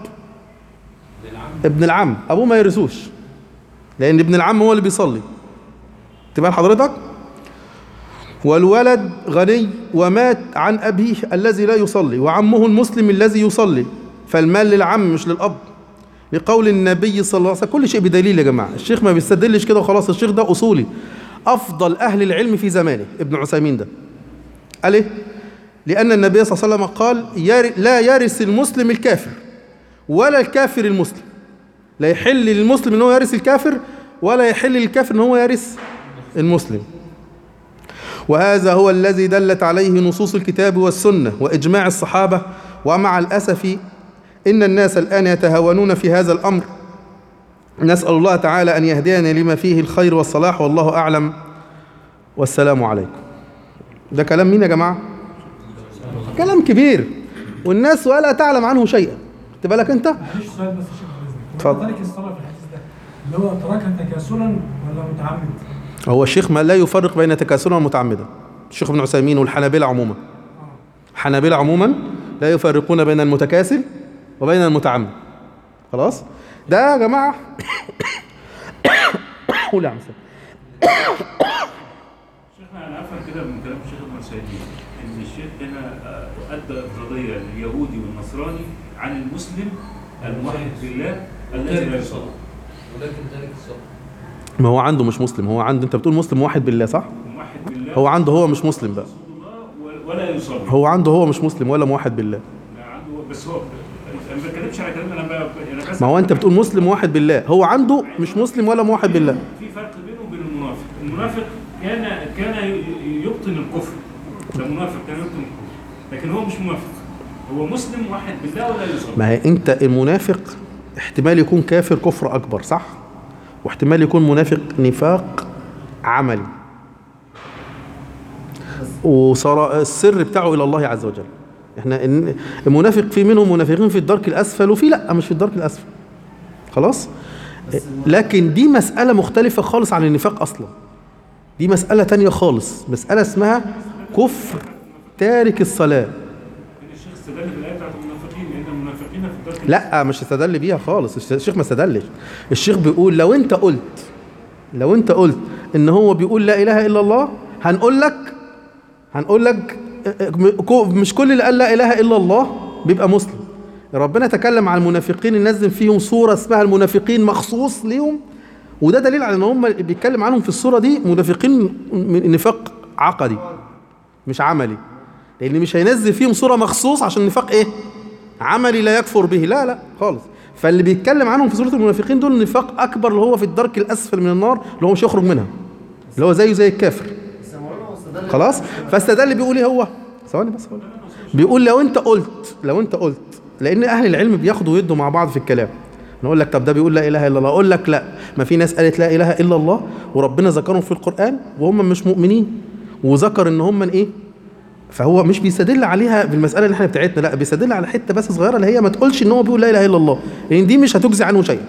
ابن العم أبوه ما يرثوش لأن ابن العم هو اللي بيصلي تبقى حضرتك والولد غني ومات عن أبيه الذي لا يصلي وعمه المسلم الذي يصلي فالمال للعم مش للأب لقول النبي صلى الله عليه وسلم كل شيء بدليل يا جماعة الشيخ ما بيستدلش كده وخلاص الشيخ ده أصولي أفضل أهل العلم في زمانه ابن عثيمين ده قال إيه لأن النبي صلى الله عليه وسلم قال ير- لا يرث المسلم الكافر ولا الكافر المسلم لا يحل للمسلم ان هو يرث الكافر ولا يحل للكافر ان هو يرث المسلم وهذا هو الذي دلت عليه نصوص الكتاب والسنة وإجماع الصحابة ومع الأسف إن الناس الآن يتهاونون في هذا الأمر نسأل الله تعالى أن يهدينا لما فيه الخير والصلاح والله أعلم والسلام عليكم ده كلام مين يا جماعة؟ كلام كبير والناس ولا تعلم عنه شيئا خد بالك انت معلش سؤال بس يا شيخ باذنك اتفضل. اتفضل ترك الصلاه في الحديث ده اللي هو تركها تكاسلا ولا متعمد؟ هو الشيخ ما لا يفرق بين تكاسلا ومتعمدا الشيخ ابن عثيمين والحنابلة عموما الحنابلة عموما لا يفرقون بين المتكاسل وبين المتعمد خلاص ده يا جماعة قول يا عم سيد. شيخنا انا افهم كده من كلام الشيخ ابن سعيدين ان الشيخ هنا آه، ادى افضليه لليهودي والنصراني عن المسلم الموحد بالله الذي لا يصلي ولكن ذلك الصبر ما هو عنده مش مسلم هو عنده انت بتقول مسلم واحد بالله صح موحد بالله هو عنده هو مش مسلم بقى رسول الله ولا يصلي هو عنده هو مش مسلم ولا موحد بالله لا عنده بس هو انا ما بتكلمش على كلام انا ب- انا بس ما هو انت بتقول مسلم واحد بالله هو عنده مش مسلم ولا موحد بالله في فرق بينه وبين المنافق المنافق كان كان ي- يبطن الكفر ده منافق كان يبطن الكفر لكن هو مش منافق هو مسلم واحد بالله ولا يصلي ما هي انت المنافق احتمال يكون كافر كفر اكبر صح واحتمال يكون منافق نفاق عملي وصار السر بتاعه الى الله عز وجل احنا إن- المنافق في منهم منافقين في الدرك الاسفل وفي لا مش في الدرك الاسفل خلاص لكن دي مسألة مختلفة خالص عن النفاق أصلا دي مسألة تانية خالص مسألة اسمها كفر تارك الصلاة ان الشيخ استدل بالايه بتاعت المنافقين لان المنافقين في الدرك لا مش استدل بيها خالص الشيخ ما استدلش الشيخ بيقول لو انت قلت لو انت قلت ان هو بيقول لا اله الا الله هنقول لك هنقول لك كو- مش كل اللي قال لا اله الا الله بيبقى مسلم ربنا تكلم عن المنافقين نزل فيهم سوره اسمها المنافقين مخصوص ليهم وده دليل على ان هم بيتكلم عنهم في السوره دي منافقين من نفاق عقدي مش عملي لان مش هينزل فيهم سوره مخصوص عشان النفاق ايه عملي لا يكفر به لا لا خالص فاللي بيتكلم عنهم في سوره المنافقين دول نفاق اكبر اللي هو في الدرك الاسفل من النار اللي هو مش يخرج منها اللي هو زيه زي الكافر بس يا مولانا هو استدل خلاص فاستدل بيقول ايه هو ثواني بس هقول بيقول لو انت قلت لو انت قلت لان اهل العلم بياخدوا ويدوا مع بعض في الكلام نقول لك طب ده بيقول لا اله الا الله اقول لك لا ما في ناس قالت لا اله الا الله وربنا ذكرهم في القران وهم مش مؤمنين وذكر ان هم ايه فهو مش بيستدل عليها بالمساله اللي احنا بتاعتنا لا بيستدل على حته بس صغيره اللي هي ما تقولش ان هو بيقول لا اله الا الله لان دي مش هتجزي عنه شيء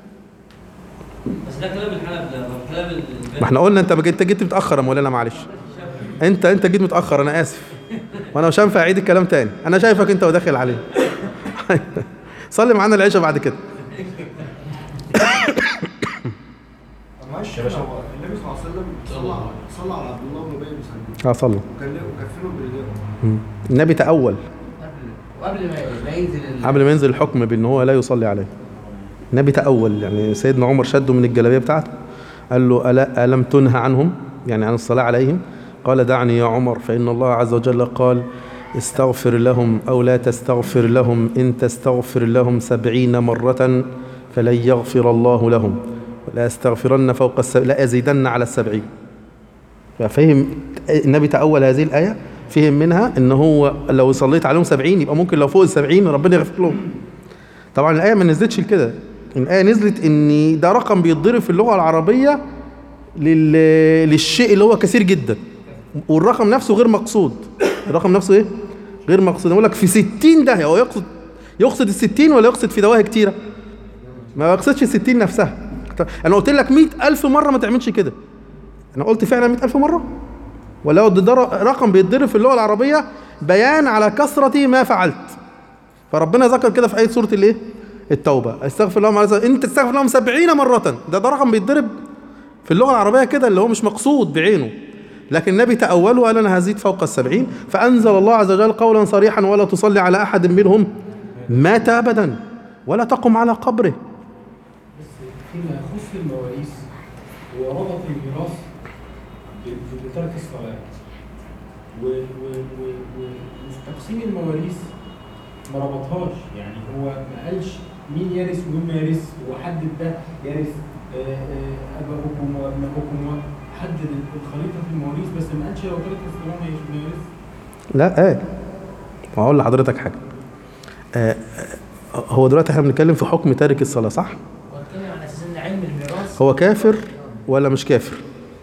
بس ده كلام الحنف ده كلام ال- ما احنا قلنا انت انت جيت متاخر يا مولانا معلش انت انت جيت متاخر انا اسف وانا مش هينفع اعيد الكلام تاني انا شايفك انت وداخل عليه صلي معانا العشاء بعد كده معلش يا باشا هو النبي صلى الله عليه وسلم صلى صلى على عبد الله بن ابي بن سلول اه صلى وكان وكفنه بالرداء مم. النبي تأول قبل وقبل ما ما ينزل ال- قبل ما ينزل الحكم بان هو لا يصلي عليه النبي تأول يعني سيدنا عمر شده من الجلابيه بتاعته قال له ألا ألم تنهى عنهم يعني عن الصلاة عليهم قال دعني يا عمر فإن الله عز وجل قال استغفر لهم أو لا تستغفر لهم إن تستغفر لهم سبعين مرة فلن يغفر الله لهم ولا أستغفرن فوق السبعين لا أزيدن على السبعين ففهم النبي تأول هذه الآية فهم منها ان هو لو صليت عليهم سبعين يبقى ممكن لو فوق السبعين ربنا يغفر لهم طبعا الآية ما نزلتش لكده الآية نزلت ان ده رقم بيتضرب في اللغة العربية لل... للشيء اللي هو كثير جدا والرقم نفسه غير مقصود الرقم نفسه ايه غير مقصود يقول لك في ستين ده هو يقصد يقصد الستين ولا يقصد في دواهي كتيرة ما يقصدش الستين نفسها انا قلت لك مئة ألف مرة ما تعملش كده انا قلت فعلا مئة ألف مرة ولا هو ده رقم بيتضرب في اللغة العربية بيان على كثرة ما فعلت فربنا ذكر كده في آية سورة الايه التوبة استغفر لهم على انت تستغفر لهم سبعين مرة ده ده رقم بيتضرب في اللغة العربية كده اللي هو مش مقصود بعينه لكن النبي تأوله وقال أنا هزيد فوق السبعين فأنزل الله عز وجل قولا صريحا ولا تصلي على أحد منهم مات أبدا ولا تقم على قبره فيما يخص المواريث وربط الميراث ب- بترك الصلاة و- و- و- و- وفي تقسيم المواريث ما ربطهاش يعني هو ما قالش مين يرث ومين ما يرث هو حدد ده يرث آه، آه، اباؤكم وابناؤكم وحدد الخليطه في المواريث بس ما قالش لو ترك الصلاه ما يش- ما يرث لا قال ما هقول لحضرتك حاجه آه آه، هو دلوقتي احنا بنتكلم في حكم تارك الصلاه صح واتكلم على اساس ان علم الميراث هو كافر ولا مش كافر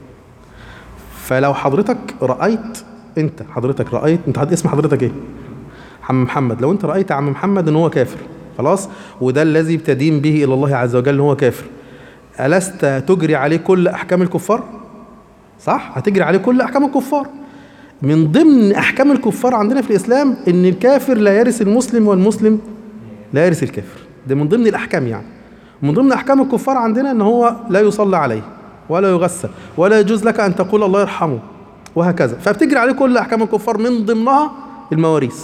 فلو حضرتك رايت انت حضرتك رايت انت حد اسم حضرتك ايه عم محمد لو انت رايت عم محمد ان هو كافر خلاص وده الذي تدين به الى الله عز وجل ان هو كافر ألست تجري عليه كل أحكام الكفار؟ صح؟ هتجري عليه كل أحكام الكفار. من ضمن أحكام الكفار عندنا في الإسلام إن الكافر لا يرث المسلم والمسلم لا يرث الكافر. ده من ضمن الأحكام يعني. من ضمن أحكام الكفار عندنا إن هو لا يصلى عليه ولا يغسل ولا يجوز لك أن تقول الله يرحمه وهكذا. فبتجري عليه كل أحكام الكفار من ضمنها المواريث.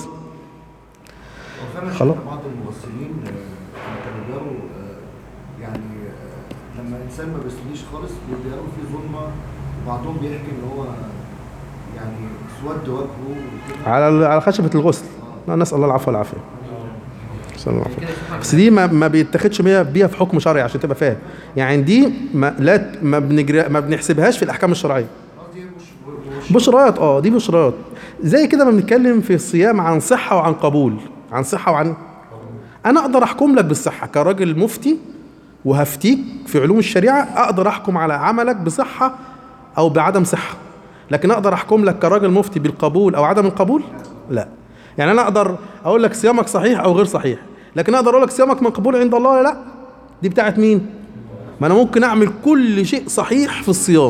وفعلا خلاص. شفنا بعض الممثلين آه، كانوا بيقروا آه، يعني آه، لما الانسان ما بيصليش خالص بيقروا فيه ظلمه وبعضهم بيحكي ان هو يعني اسود وجهه وكده على على خشبة الغسل. لا نسأل الله العفو والعافية. نسأل الله العافية. كده شوف بس دي ما, ما بيتاخدش بيها بيها في حكم شرعي عشان تبقى فاهم يعني دي ما لا ما بنجري ما بنحسبهاش في الاحكام الشرعيه قصدي مش مش بشرات اه دي بشرات زي كده ما بنتكلم في الصيام عن صحه وعن قبول عن صحه وعن انا اقدر احكم لك بالصحه كراجل مفتي وهفتيك في علوم الشريعه اقدر احكم على عملك بصحه او بعدم صحه لكن اقدر احكم لك كراجل مفتي بالقبول او عدم القبول لا يعني انا اقدر اقول لك صيامك صحيح او غير صحيح لكن اقدر اقول لك صيامك مقبول عند الله ولا لا دي بتاعت مين ما انا ممكن اعمل كل شيء صحيح في الصيام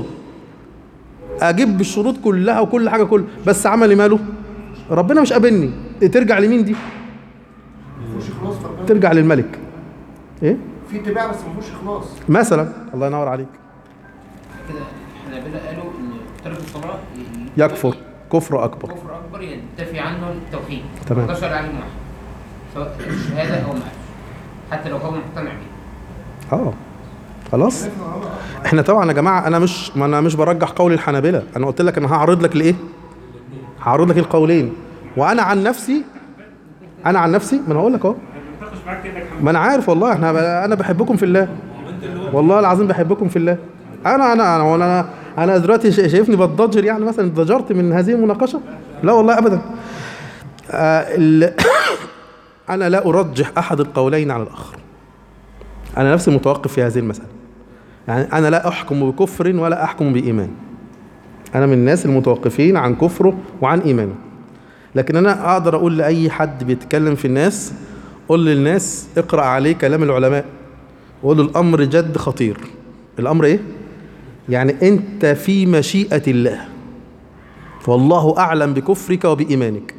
اجيب بالشروط كلها وكل حاجه كل بس عملي ماله ربنا مش قابلني ترجع لمين دي ما فيهوش اخلاص فربنا ترجع للملك ايه في اتباع بس ما فيهوش اخلاص مثلا الله ينور عليك كده الحنابلة قالوا ان ترك الصلاة ي- يكفر كفر اكبر كفر اكبر ينتفي عنه التوحيد تمام. ده شرع عليه واحد سواء الشهادة او ما قالش. حتى لو هو مقتنع بيه اه خلاص احنا طبعا يا جماعه انا مش ما انا مش برجح قول الحنابلة انا قلت لك انا هعرض لك الايه هعرض لك القولين وانا عن نفسي انا عن نفسي ما انا هقول لك اهو بتناقش معاك كانك ما انا عارف والله احنا انا بحبكم في الله والله العظيم بحبكم في الله انا انا انا انا انا دلوقتي شا- شايفني بتضجر يعني مثلا اتضجرت من هذه المناقشه لا والله ابدا آه ال- انا لا ارجح احد القولين على الاخر انا نفسي متوقف في هذه المساله يعني انا لا احكم بكفر ولا احكم بايمان انا من الناس المتوقفين عن كفره وعن ايمانه لكن انا اقدر اقول لاي حد بيتكلم في الناس قول للناس اقرا عليه كلام العلماء وقول له الامر جد خطير الامر ايه يعني انت في مشيئه الله والله اعلم بكفرك وبايمانك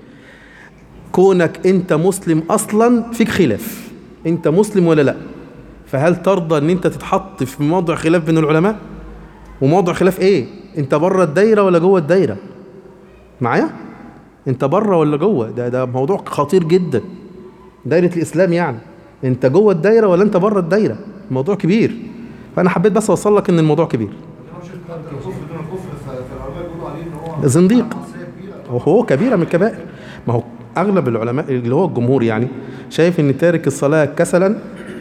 كونك انت مسلم اصلا فيك خلاف انت مسلم ولا لا فهل ترضى ان انت تتحط في موضع خلاف بين العلماء وموضع خلاف ايه انت بره الدايره ولا جوه الدايره معايا انت بره ولا جوه ده ده موضوع خطير جدا دايره الاسلام يعني انت جوه الدايره ولا انت بره الدايره موضوع كبير فانا حبيت بس اوصل لك ان الموضوع كبير الكفر دون الكفر ف- فالعلماء بيقولوا عليه ان هو زنديق. معصيه كبيره وهو كبيرة من الكبائر ما هو أغلب العلماء اللي هو الجمهور يعني شايف إن تارك الصلاة كسلا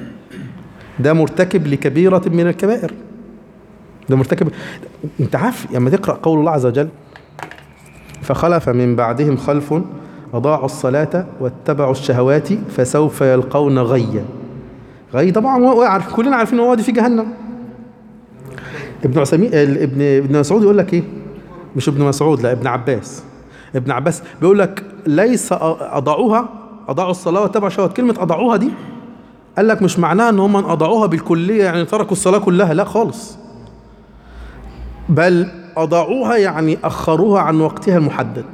ده مرتكب لكبيرة من الكبائر ده مرتكب أنت عارف لما تقرأ قول الله عز وجل فخلف من بعدهم خلف أضاعوا الصلاة واتبعوا الشهوات فسوف يلقون غيا غي طبعا هو عارف كلنا عارفين ان هو دي في جهنم ابن عثيمين ابن ابن مسعود يقول لك ايه مش ابن مسعود لا ابن عباس ابن عباس بيقول لك ليس اضاعوها اضاعوا الصلاه واتبعوا الشهوات كلمه اضاعوها دي قال لك مش معناها ان هم اضاعوها بالكليه يعني تركوا الصلاه كلها لا خالص بل اضاعوها يعني اخروها عن وقتها المحدد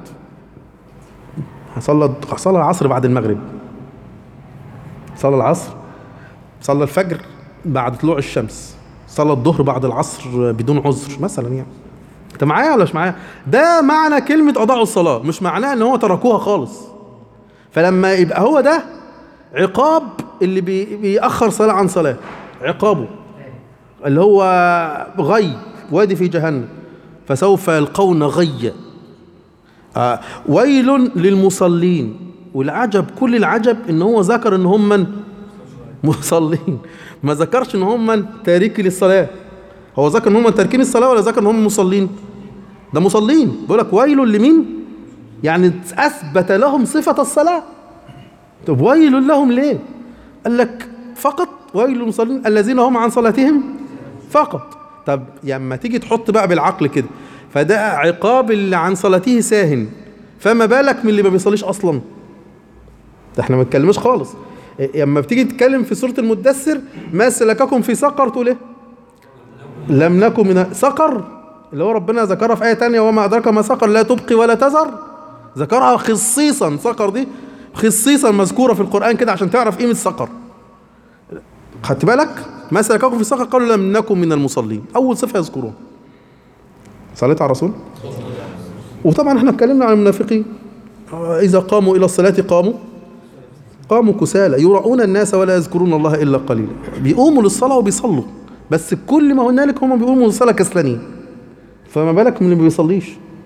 صلى صلى العصر بعد المغرب صلى العصر صلى الفجر بعد طلوع الشمس صلى الظهر بعد العصر بدون عذر مثلا يعني انت معايا ولا مش معايا ده معنى كلمة أضاعوا الصلاة مش معناه ان هو تركوها خالص فلما يبقى هو ده عقاب اللي بي بيأخر صلاة عن صلاة عقابه اللي هو غي وادي في جهنم فسوف يلقون غيا آه ويل للمصلين والعجب كل العجب ان هو ذكر ان هم من مصلين ما ذكرش ان هم من تاركي للصلاه هو ذكر ان هم تاركين الصلاه ولا ذكر ان هم مصلين ده مصلين بيقول لك ويل لمين يعني اثبت لهم صفه الصلاه طب ويل لهم ليه قال لك فقط ويل للمصلين الذين هم عن صلاتهم فقط طب لما تيجي تحط بقى بالعقل كده فده عقاب اللي عن صلاته ساهن فما بالك من اللي ما بيصليش اصلا ده احنا ما نتكلمش خالص إيه، لما بتيجي تتكلم في سوره المدثر ما سلككم في سقر تقول ايه لم نكن من سقر اللي هو ربنا ذكرها في ايه تانية وما ادراك ما سقر لا تبقي ولا تذر ذكرها خصيصا سقر دي خصيصا مذكوره في القران كده عشان تعرف قيمه سقر خدت بالك ما سلككم في سقر قالوا لم نكن من المصلين اول صفه يذكروها صليت على الرسول وطبعا احنا اتكلمنا عن المنافقين اذا قاموا الى الصلاه قاموا قاموا كسالى يراؤون الناس ولا يذكرون الله الا قليلا بيقوموا للصلاه وبيصلوا بس كل ما هنالك هم بيقوموا للصلاه كسلانين فما بالك من اللي ما بيصليش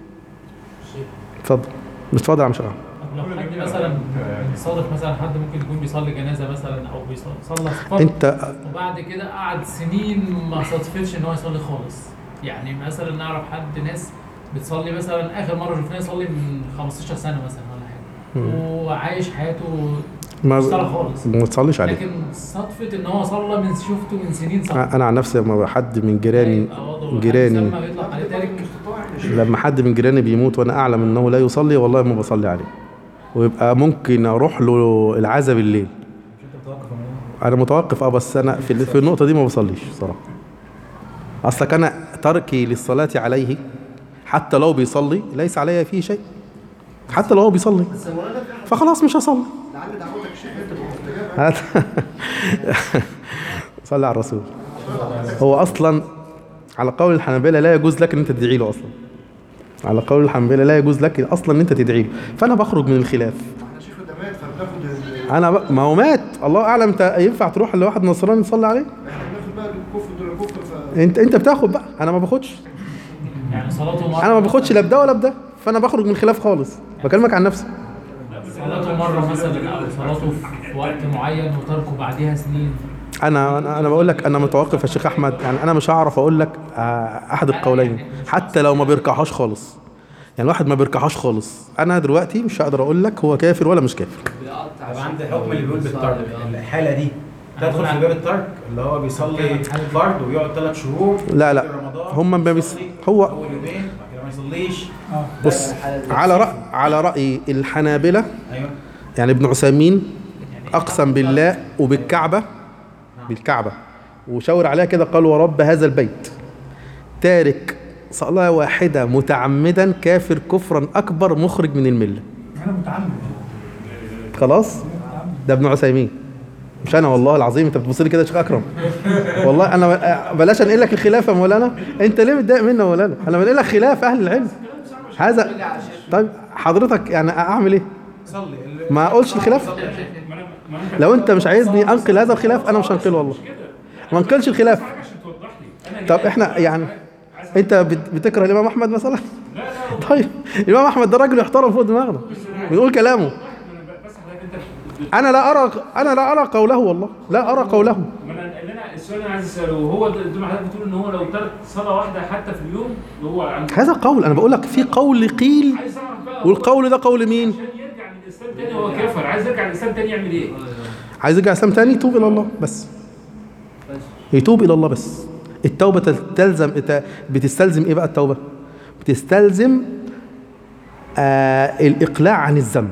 اتفضل اتفضل يا عم شرع لو حد مثلا صادف مثلا حد ممكن يكون بيصلي جنازه مثلا او بيصلي فرض انت وبعد كده قعد سنين ما صادفتش ان هو يصلي خالص يعني مثلا نعرف حد ناس بتصلي مثلا اخر مره شفناه يصلي من 15 سنه مثلا ولا حاجه مم. وعايش حياته ما مش صلاة خالص ما تصليش عليه لكن صدفه ان هو صلى من شفته من سنين صح انا عن نفسي لما حد من جيراني جيراني لما بيطلع عليه تارك لما حد من جيراني بيموت وانا اعلم انه لا يصلي والله ما بصلي عليه ويبقى ممكن اروح له العزاء بالليل انا متوقف اه بس انا في في النقطه دي ما بصليش صراحه اصلك انا تركي للصلاه عليه حتى لو بيصلي ليس علي فيه شيء حتى لو هو بيصلي بس مولانا في حاجة فخلاص مش هصلي لعل دعوتك الشيخ تبقى مستجابه هات- صلي على الرسول هو اصلا على قول الحنابلة لا يجوز لك ان انت تدعي له اصلا على قول الحنابلة لا يجوز لك اصلا ان انت تدعي له فانا بخرج من الخلاف احنا شيخ ده مات فبناخد ال- انا ب... ما هو مات الله اعلم انت ينفع تروح لواحد نصراني تصلي عليه احنا بناخد بقى الكفر دول كفر ف انت انت بتاخد بقى انا ما باخدش يعني صلاته مره انا ما باخدش لا بده ولا بده فانا بخرج من الخلاف خالص بكلمك عن نفسي صلاته مره مثلا او صلاته في وقت معين وتركه بعدها سنين انا انا انا بقول لك انا متوقف يا شيخ احمد يعني انا مش هعرف اقول لك آه، احد القولين حتى لو ما بيركعهاش خالص يعني واحد ما بيركعهاش خالص انا دلوقتي مش هقدر اقول لك هو كافر ولا مش كافر طب عندي حكم اللي بيقول بالترك الحاله دي تدخل في باب الترك اللي هو بيصلي فرض ويقعد ثلاث شهور لا لا في رمضان هم ما بيس يصلي هو اول يومين بعد كده ما يصليش بص على رأي على رأي الحنابلة ايوه يعني ابن عثيمين أقسم بالله وبالكعبة بالكعبة وشاور عليها كده قال ورب هذا البيت تارك صلاة واحدة متعمدا كافر كفرا أكبر مخرج من الملة انا متعمد خلاص ده ابن عثيمين مش انا والله العظيم انت بتبص لي كده يا شيخ اكرم والله انا بلاش انقل لك الخلاف يا مولانا انت ليه متضايق مني يا مولانا انا بنقل لك خلاف اهل العلم هذا طيب حضرتك يعني اعمل ايه صلي ما اقولش الخلاف لو انت مش عايزني انقل هذا الخلاف انا مش هنقله والله ما انقلش الخلاف طب احنا يعني انت بت- بتكره الامام احمد مثلا طيب الامام احمد ده راجل يحترم فوق دماغنا بيقول كلامه انا لا ارى انا لا ارى قوله والله لا ارى قوله ما انا اللي انا السؤال اللي انا عايز اساله هو ده ده حضرتك بتقول ان هو لو ترك صلاه واحده حتى في اليوم هو عنده هذا قول انا بقول لك في قول قيل عايز اعرف بقى هو والقول ده قول مين عشان يرجع للاسلام تاني هو كافر عايز يرجع للاسلام تاني يعمل ايه؟ عايز يرجع اسلام تاني يتوب الى الله بس يتوب الى الله بس التوبه تلزم بتستلزم ايه بقى التوبه بتستلزم آه الاقلاع عن الذنب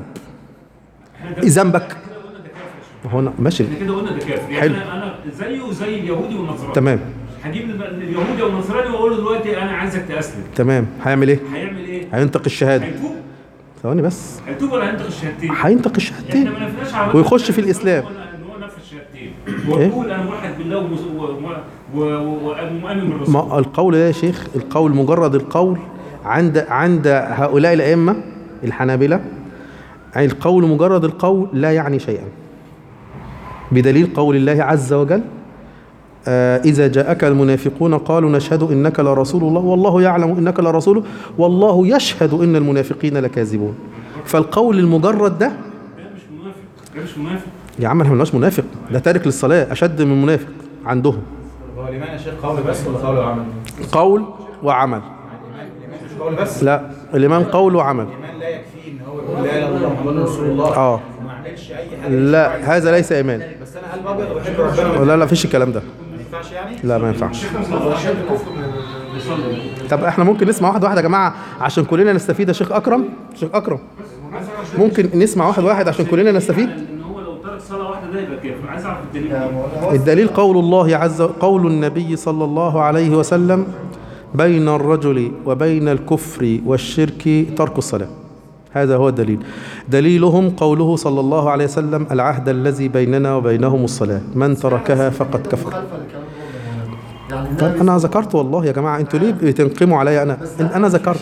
ذنبك هنا ماشي احنا كده قلنا ده كافر يعني حلو. انا انا زيه زي اليهودي والنصراني تمام هجيب الم- اليهودي والنصراني واقول له دلوقتي انا عايزك تسلم تمام هيعمل ايه هيعمل ايه؟ هينطق الشهاده هيتوب ثواني بس هيتوب ولا هينطق الشهادتين؟ هينطق احنا الشهادتين ما نفناش على ويخش في الاسلام ان هو نفى الشهادتين ويقول انا موحد بالله ومس- و- و- و- ومؤمن بالرسول ما القول ده يا شيخ القول مجرد القول عند عند هؤلاء الأئمة الحنابلة يعني القول مجرد القول لا يعني شيئا بدليل قول الله عز وجل آه، إذا جاءك المنافقون قالوا نشهد إنك لرسول الله والله يعلم إنك لرسوله والله يشهد إن المنافقين لكاذبون فالقول المجرد ده ده مش منافق ده مش منافق يا عم احنا ما قلناش منافق ده تارك للصلاة أشد من منافق عندهم هو الإيمان يا شيخ قول بس ولا قول وعمل؟ قول وعمل الإيمان مش قول بس لا الإيمان قول وعمل الإيمان لا يكفي إن هو يقول لا إله إلا الله محمد رسول الله اه وما يعملش أي حاجة لا هذا ليس إيمان بس أنا قلب أبيض وبحب ربنا لا لا فيش الكلام ده ما ينفعش يعني؟ لا ما ينفعش اشد كفر بيصلي طب احنا ممكن نسمع واحد واحد يا جماعة عشان كلنا نستفيد يا شيخ أكرم شيخ أكرم ممكن نسمع واحد واحد عشان كلنا نستفيد ان هو لو ترك صلاه واحده ده يبقى كافر عايز اعرف الدليل يا إيه؟ مولانا الدليل قول الله عز قول النبي صلى الله عليه وسلم بين الرجل وبين الكفر والشرك ترك الصلاة هذا هو الدليل دليلهم قوله صلى الله عليه وسلم العهد الذي بيننا وبينهم الصلاة من تركها فقد كفر مخالفه للكلام ده برضه يعني طيب النبي أنا ذكرت والله يا جماعة أنتوا ليه بتنقموا عليا أنا أنا ذكرت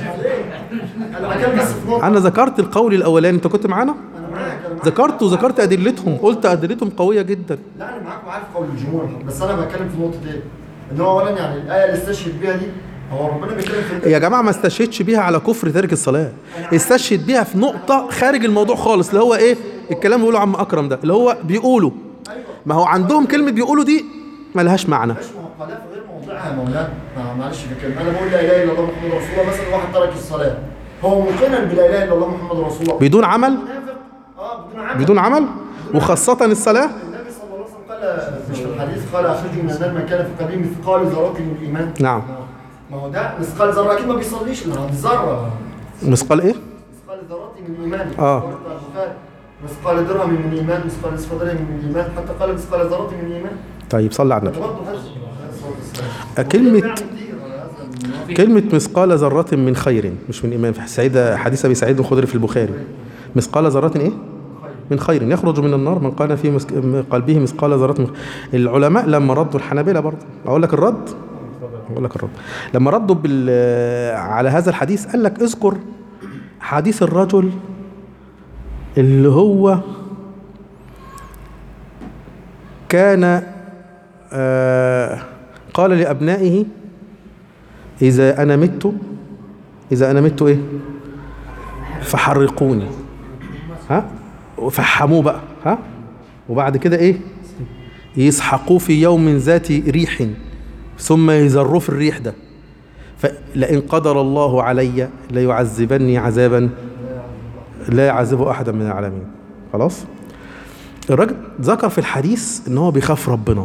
انا بتكلم بس في نقطه أنا ذكرت القول الأولاني أنت كنت معانا انا معاك انا معاك ذكرت وذكرت أدلتهم قلت أدلتهم قوية جدا لا انا معاك وعارف قول الجمهور بس انا بتكلم في نقطه ايه ان هو اولا يعني الايه اللي استشهد بيها دي هو ربنا بيتكلم في يا جماعة ما استشهدش بيها على كفر تارك الصلاة استشهد بيها في نقطة خارج الموضوع خالص اللي هو ايه الكلام اللي بيقوله عم أكرم ده اللي هو بيقولوا ما هو عندهم كلمة بيقولوا دي ملهاش معنى مش مقالة في غير موضوعها يا مولانا ما- معلش في الكلمه انا بقول لا اله الا الله محمد رسول الله مثلا واحد ترك الصلاه هو مقنا بلا اله الا الله محمد رسول الله بدون عمل منافق اه بدون عمل بدون عمل وخاصة الصلاة النبي صلى الله عليه وسلم قال مش في الحديث قال اخرجوا من النار من كان في قلبه مثقال ذره من الايمان نعم ما هو ده مثقال ذره اكيد ما بيصليش لأن دي ذره مثقال ايه مثقال ذره من الايمان آه. قال البخاري. مثقال درهم من الايمان مثقال نصف درهم من الايمان حتى قال مثقال ذره من الايمان طيب صلى على ده النبي برضه هذا كلمة كلمة مثقال ذرة من خير مش من إيمان في سعيد حديث أبي سعيد الخدري في البخاري مثقال ذرة إيه؟ من خير يخرج من النار من قال في مسك... من قلبه مثقال ذرة من العلماء لما ردوا الحنابلة برضه أقول لك الرد أقول لك الرد لما ردوا بال... على هذا الحديث قال لك اذكر حديث الرجل اللي هو كان آه قال لأبنائه إذا أنا مت إذا أنا مت إيه فحرقوني ها فحموه بقى ها وبعد كده إيه يسحقوه في يوم ذات ريح ثم يذروه في الريح ده فلئن قدر الله علي ليعذبني عذابا لا يعذبه أحدا من العالمين خلاص الراجل ذكر في الحديث ان هو بيخاف ربنا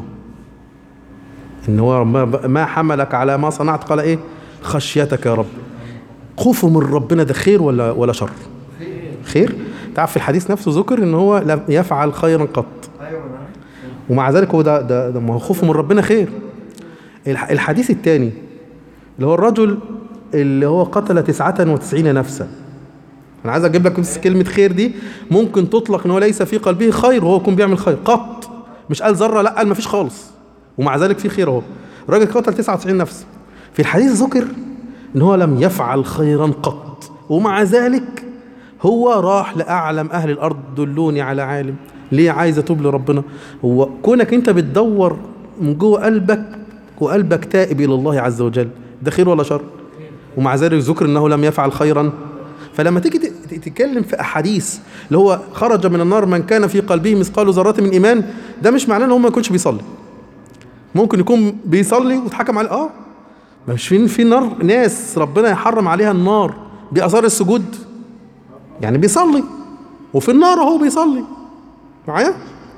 ان هو ما- ما حملك على ما صنعت قال ايه خشيتك يا رب خوفه من ربنا ده خير ولا ولا شر خير تعرف في الحديث نفسه ذكر ان هو لم يفعل خيرا قط ايوه انا عارف. ومع ذلك هو ده ده, ده ما هو خوفه من ربنا خير الح- الحديث الثاني اللي هو الرجل اللي هو قتل تسعة وتسعين نفسا انا عايز اجيب لك بس كلمة خير دي ممكن تطلق ان هو ليس في قلبه خير وهو يكون بيعمل خير قط مش قال ذرة لا قال ما فيش خالص ومع ذلك في خير اهو الراجل قتل 99 نفس في الحديث ذكر ان هو لم يفعل خيرا قط ومع ذلك هو راح لأعلم أهل الأرض دلوني على عالم ليه عايز أتوب لربنا هو كونك أنت بتدور من جوه قلبك وقلبك تائب إلى الله عز وجل ده خير ولا شر ومع ذلك ذكر أنه لم يفعل خيرا فلما تيجي ت- ت- تتكلم في أحاديث اللي هو خرج من النار من كان في قلبه مثقال ذرة من إيمان ده مش معناه أن هو ما يكونش بيصلي ممكن يكون بيصلي وتحكم عليه اه مش في في نار ناس ربنا يحرم عليها النار بأثار السجود يعني بيصلي وفي النار اهو بيصلي معايا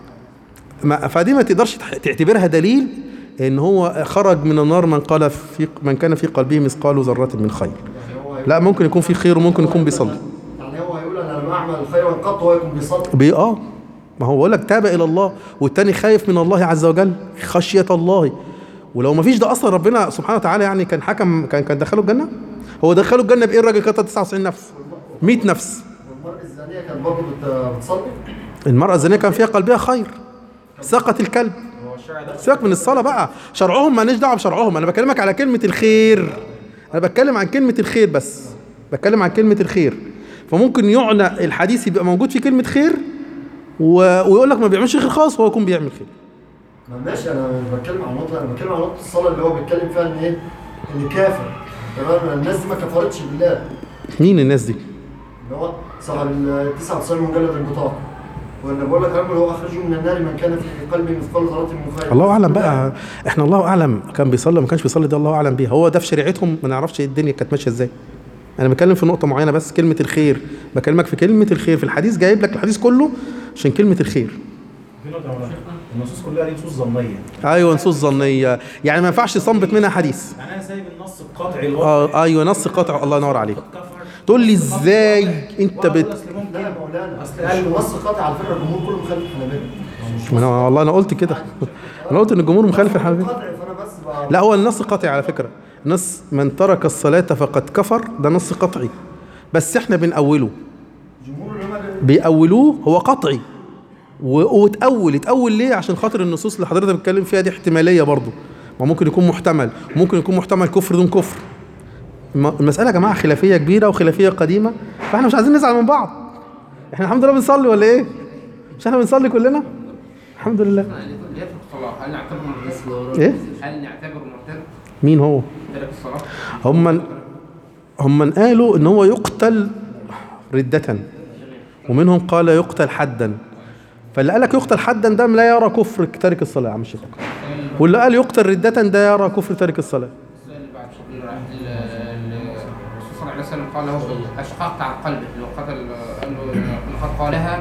ما فدي ما تقدرش تح- تعتبرها دليل ان هو خرج من النار من قال في من كان في قلبه مثقال ذرة من خير يعني هو لا ممكن يكون في خير وممكن يكون بيصلي يعني هو هيقول انا لما اعمل خيرا قط هو يكون بيصلي بي اه ما هو بقول لك تاب الى الله والتاني خايف من الله عز وجل خشية الله ولو ما فيش ده اصلا ربنا سبحانه وتعالى يعني كان حكم كان كان دخله الجنة هو دخله الجنة بايه الراجل قتل 99 نفس 100 نفس والمرأة الزانية كانت برضه بت- بتصلي المرأة الزانية كان فيها قلبها خير سقط الكلب هو الشرع ده سيبك من الصلاة بقى شرعهم ماليش دعوة بشرعهم أنا بكلمك على كلمة الخير أنا بتكلم عن كلمة الخير بس بتكلم عن كلمة الخير فممكن يعنى الحديث يبقى موجود فيه كلمة خير و... ويقول لك ما بيعملش خير خالص وهو يكون بيعمل خير ما ماشي انا مش بتكلم عن نقطه انا بتكلم عن نقطه الصلاه اللي هو بيتكلم فيها ان ايه اللي كافر تمام الناس دي ما كفرتش بالله مين الناس دي اللي هو صار ال 99 مجلد البطاقه ولا بقول لك رب هو اخرجه من النار من كان في قلبه مثقال ذره من خير الله اعلم بقى احنا الله اعلم كان بيصلي ما كانش بيصلي ده الله اعلم بيها هو ده في شريعتهم ما نعرفش الدنيا كانت ماشيه ازاي انا بتكلم في نقطه معينه بس كلمه الخير بكلمك في كلمه الخير في الحديث جايب لك الحديث كله عشان كلمه الخير في نقطة يا مولانا. النصوص كلها دي نصوص ظنية ايوه نصوص ظنيه يعني ما ينفعش يصنبط منها حديث يعني انا سايب النص القطعي الواضح اه ايوه نص قاطع الله ينور عليك تقول لي ازاي انت بت لا يا مولانا اصل النص قاطع على فكره الجمهور كله مخالف الحنابلة ما انا والله انا قلت كده انا قلت ان الجمهور مخالف الحنفيه قطع فانا بس ب- لا هو النص قطعي على فكره نص من ترك الصلاه فقد كفر ده نص قطعي بس احنا بنأوله جمهور العلماء بيأولوه هو قطعي و- وتأول يتأول ليه عشان خاطر النصوص اللي حضرتك بتتكلم فيها دي احتماليه برضه ما ممكن يكون محتمل ممكن يكون محتمل كفر دون كفر الم- المسألة يا جماعة خلافية كبيرة وخلافية قديمة فاحنا مش عايزين نزعل من بعض احنا الحمد لله بنصلي ولا ايه؟ مش احنا بنصلي كلنا؟ الحمد لله اللي يترك الصلاة هل نعتبره مرتد؟ ايه؟ هل نعتبره مرتد؟ مين هو؟ ترك الصلاة؟ هم هم من قالوا ان هو يقتل ردة ومنهم قال يقتل حدا فاللي قال لك يقتل حدا ده لا يرى كفر تارك الصلاة يا عم الشيخ واللي قال يقتل ردة ده يرى كفر تارك الصلاة السؤال اللي بعد شبير ال- ال- الرسول صلى الله عليه وسلم قال له أشققت عن قلبه لو قتل قال له لقد قالها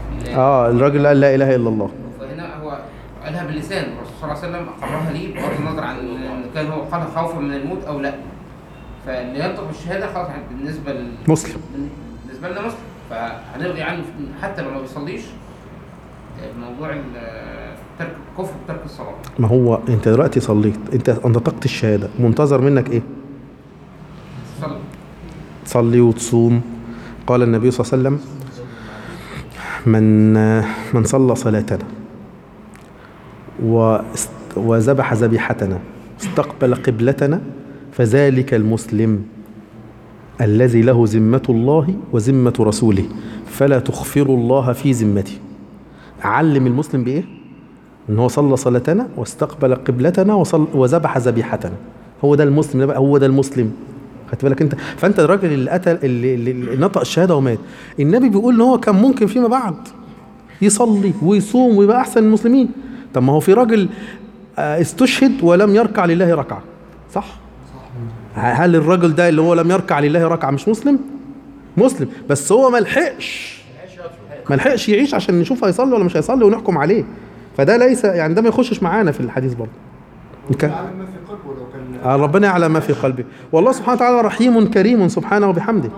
اه الراجل قال لا اله الا الله فهنا هو قالها باللسان الرسول صلى الله عليه وسلم أقرها لي بغض النظر عن إن كان هو قالها خوفا من الموت أو لا فاللي ينطق بالشهادة خلاص بالنسبة لل... مسلم بالنسبة لنا مسلم فهنلغي عنه حتى لو ما بيصليش موضوع ال- ترك كفر ترك الصلاة ما هو انت دلوقتي صليت انت نطقت الشهادة منتظر منك ايه صلي تصلي وتصوم قال النبي صلى الله عليه وسلم من من صلى صلاتنا واست- وذبح ذبيحتنا استقبل قبلتنا فذلك المسلم الذي له ذمة الله وذمة رسوله فلا تخفروا الله في ذمته علم المسلم بإيه؟ إن هو صلى صلاتنا واستقبل قبلتنا وصل وذبح ذبيحتنا هو ده المسلم ده بقى هو ده المسلم خدت بالك انت فانت الراجل اللي قتل اللي, اللي اللي نطق الشهاده ومات النبي بيقول ان هو كان ممكن فيما بعد يصلي ويصوم ويبقى احسن المسلمين طب ما هو في راجل آه، استشهد ولم يركع لله ركعه صح هل الراجل ده اللي هو لم يركع لله ركعه مش مسلم مسلم بس هو ما لحقش ما لحقش يعيش عشان نشوف هيصلي ولا مش هيصلي ونحكم عليه فده ليس يعني ده ما يخشش معانا في الحديث برضه كان- عالم ما في قلبه لو كان آه، ربنا يعلم ما في قلبه والله سبحانه وتعالى رحيم كريم سبحانه وبحمده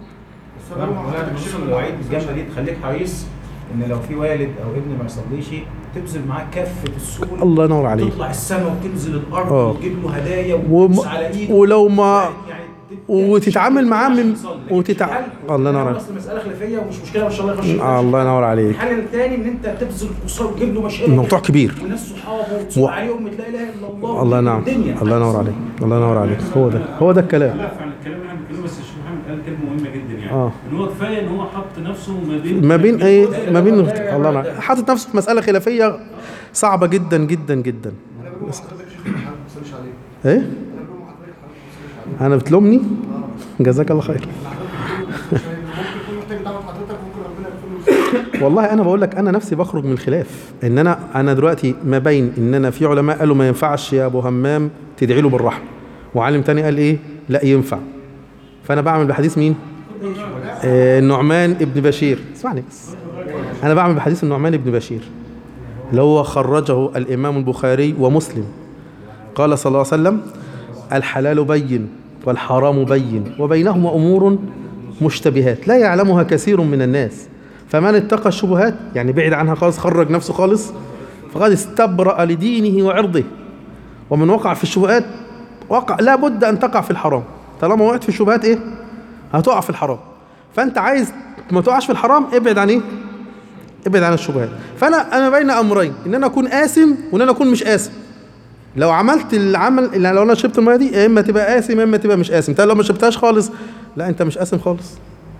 مولانا النصوص الوعيد الجامده دي تخليك حريص ان لو في والد او ابن ما يصليش تبذل معاه كافه السبل الله ينور عليك تطلع السماء وتنزل الارض آه. وتجيب له هدايا وم- وتبص على ايده ولو ما يعني وتتعامل معاه من وتتع... الله ينور عليك اصل مساله خلافيه ومش مشكله ما شاء الله يخش آه، الله ينور عليك الحل الثاني ان انت تبذل قصار وتجيب له مشاكل الموضوع كبير وناس صحابه وتصلي و- عليهم لا اله الا الله الله نعم الدنيا الله ينور عليك الله ينور عليك هو ده هو ده الكلام لا فعلا الكلام اللي احنا بنتكلمه بس الشيخ محمد قال كلمه مهمه جدا يعني آه. ان هو كفايه ان هو حط نفسه ما بين ما بين ايه ما بين الله ينور حاطط نفسه في مساله خلافيه صعبه جدا جدا جدا انا بقول لحضرتك شيخ محمد ما تصليش عليه ايه انا بقول لحضرتك حضرتك ما تصليش عليه انا بتلومني جزاك الله خير ممكن يكون محتاج دعوه حضرتك ممكن ربنا يغفر له والله انا بقول لك انا نفسي بخرج من الخلاف ان انا انا دلوقتي ما بين ان انا في علماء قالوا ما ينفعش يا ابو همام تدعي له بالرحمه وعالم تاني قال ايه لا ينفع فانا بعمل بحديث مين آه النعمان ابن بشير اسمعني بس انا بعمل بحديث النعمان ابن بشير اللي هو خرجه الامام البخاري ومسلم قال صلى الله عليه وسلم الحلال بين والحرام بين وبينهما امور مشتبهات لا يعلمها كثير من الناس فمن اتقى الشبهات يعني بعد عنها خالص خرج نفسه خالص فقد استبرأ لدينه وعرضه ومن وقع في الشبهات وقع لا بد ان تقع في الحرام طالما وقعت في الشبهات ايه هتقع في الحرام فانت عايز ما تقعش في الحرام ابعد عن ايه ابعد عن الشبهات فانا انا بين امرين ان انا اكون قاسم وان انا اكون مش قاسم لو عملت العمل يعني لو انا شربت الميه دي يا اما تبقى قاسم يا اما تبقى مش قاسم طيب لو ما شربتهاش خالص لا انت مش قاسم خالص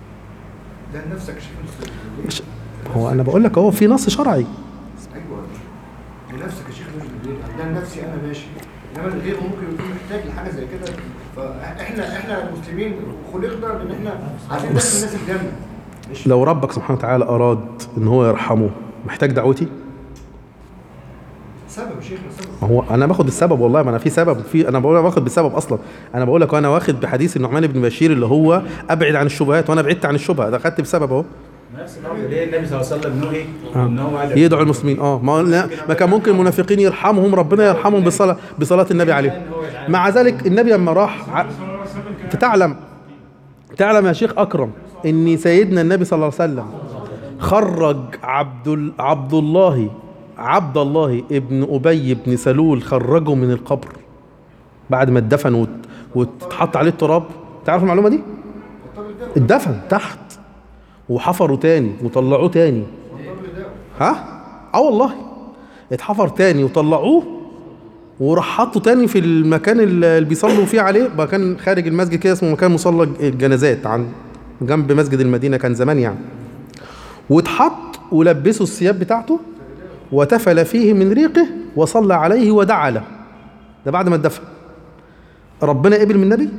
ده لنفسك يا شيخ مش هو انا بقول لك اهو في نص شرعي ايوه لنفسك يا شيخ ده نفسي انا ماشي انما الغير ممكن يكون محتاج لحاجه زي كده فاحنا احنا المسلمين خلقنا ان احنا عايزين ندخل الناس الجنه مش لو ربك سبحانه وتعالى اراد ان هو يرحمه محتاج دعوتي سبب يا شيخنا سبب ما هو انا باخد بالسبب والله ما انا في سبب في انا بقول لك باخد بالسبب اصلا انا بقول لك وانا واخد بحديث النعمان بن بشير اللي هو ابعد عن الشبهات وانا بعدت عن الشبهه ده خدت بسبب اهو نفس الامر ليه النبي صلى الله عليه وسلم نهي آه. ان هو قاعد يدعو المسلمين اه ما, لا ما كان ممكن المنافقين يرحمهم ربنا يرحمهم بصلاه بصلاه النبي عليهم مع ذلك النبي لما راح ع- انت تعلم تعلم يا شيخ اكرم ان سيدنا النبي صلى الله عليه وسلم خرج عبد ال- عبد الله عبد الله ابن ابي بن سلول خرجه من القبر بعد ما اتدفن وت- واتحط عليه التراب تعرف المعلومه دي اتدفن تحت وحفروا تاني وطلعوه تاني ها اه والله اتحفر تاني وطلعوه وراح حطوا تاني في المكان اللي بيصلوا فيه عليه مكان خارج المسجد كده اسمه مكان مصلى الجنازات عن جنب مسجد المدينه كان زمان يعني واتحط ولبسوا الثياب بتاعته وتفل فيه من ريقه وصلى عليه ودعا له ده بعد ما اتدفن ربنا قبل من النبي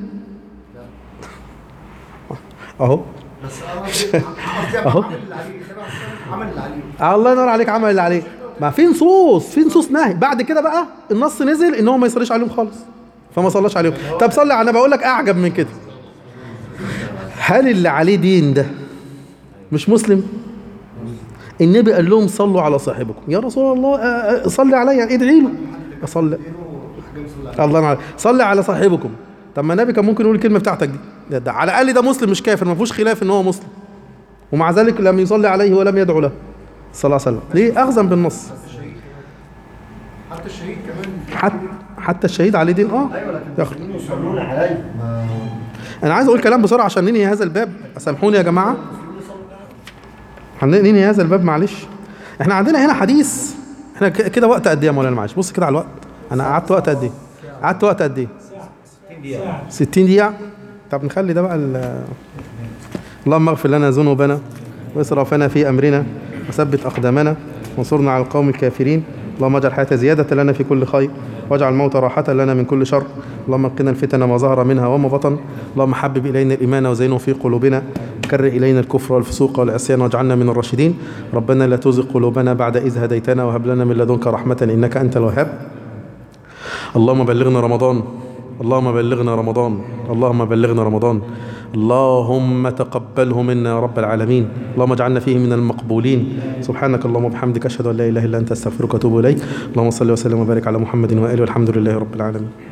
اهو بس انا قصدي أهو. عمل اللي عليه عمل اللي عليه الله ينور عليك عمل اللي عليه ما في نصوص في نصوص نهي بعد كده بقى النص نزل ان هو ما يصليش عليهم خالص فما صلاش عليهم طب صلي على انا بقول لك اعجب من كده هل اللي عليه دين ده مش مسلم النبي قال لهم صلوا على صاحبكم يا رسول الله آه، آه، صلي عليا ادعي له اصلي الله ينور عليك صلي على صاحبكم طب ما النبي كان ممكن يقول الكلمه بتاعتك دي ده, ده على الاقل ده مسلم مش كافر ما فيهوش خلاف ان هو مسلم ومع ذلك لم يصلي عليه ولم يدعو له صلى الله عليه وسلم ليه اخذا بالنص حتى الشهيد كمان حتى حتى الشهيد عليه دين اه ايوه لكن ياخد. المسلمين يصلون علي ما انا عايز اقول كلام بسرعه عشان ننهي هذا الباب سامحوني يا جماعه هننهي هذا الباب معلش احنا عندنا هنا حديث احنا ك- كده وقت قد ايه يا مولانا معلش بص كده على الوقت انا قعدت وقت قد ايه قعدت وقت قد ايه 60 دقيقه طب نخلي ده بقى ال- اللهم اغفر لنا ذنوبنا واسرافنا في امرنا وثبت اقدامنا وانصرنا على القوم الكافرين اللهم اجعل الحياه زياده لنا في كل خير واجعل الموت راحه لنا من كل شر اللهم قنا الفتن ما ظهر منها وما بطن اللهم حبب الينا الايمان وزينه في قلوبنا كره الينا الكفر والفسوق والعصيان واجعلنا من الراشدين ربنا لا تزغ قلوبنا بعد اذ هديتنا وهب لنا من لدنك رحمه انك انت الوهاب اللهم بلغنا رمضان اللهم بلغنا رمضان اللهم بلغنا رمضان اللهم تقبله منا يا رب العالمين اللهم اجعلنا فيه من المقبولين سبحانك اللهم وبحمدك اشهد ان لا اله الا انت استغفرك واتوب اليك اللهم صل وسلم وبارك على محمد واله والحمد لله رب العالمين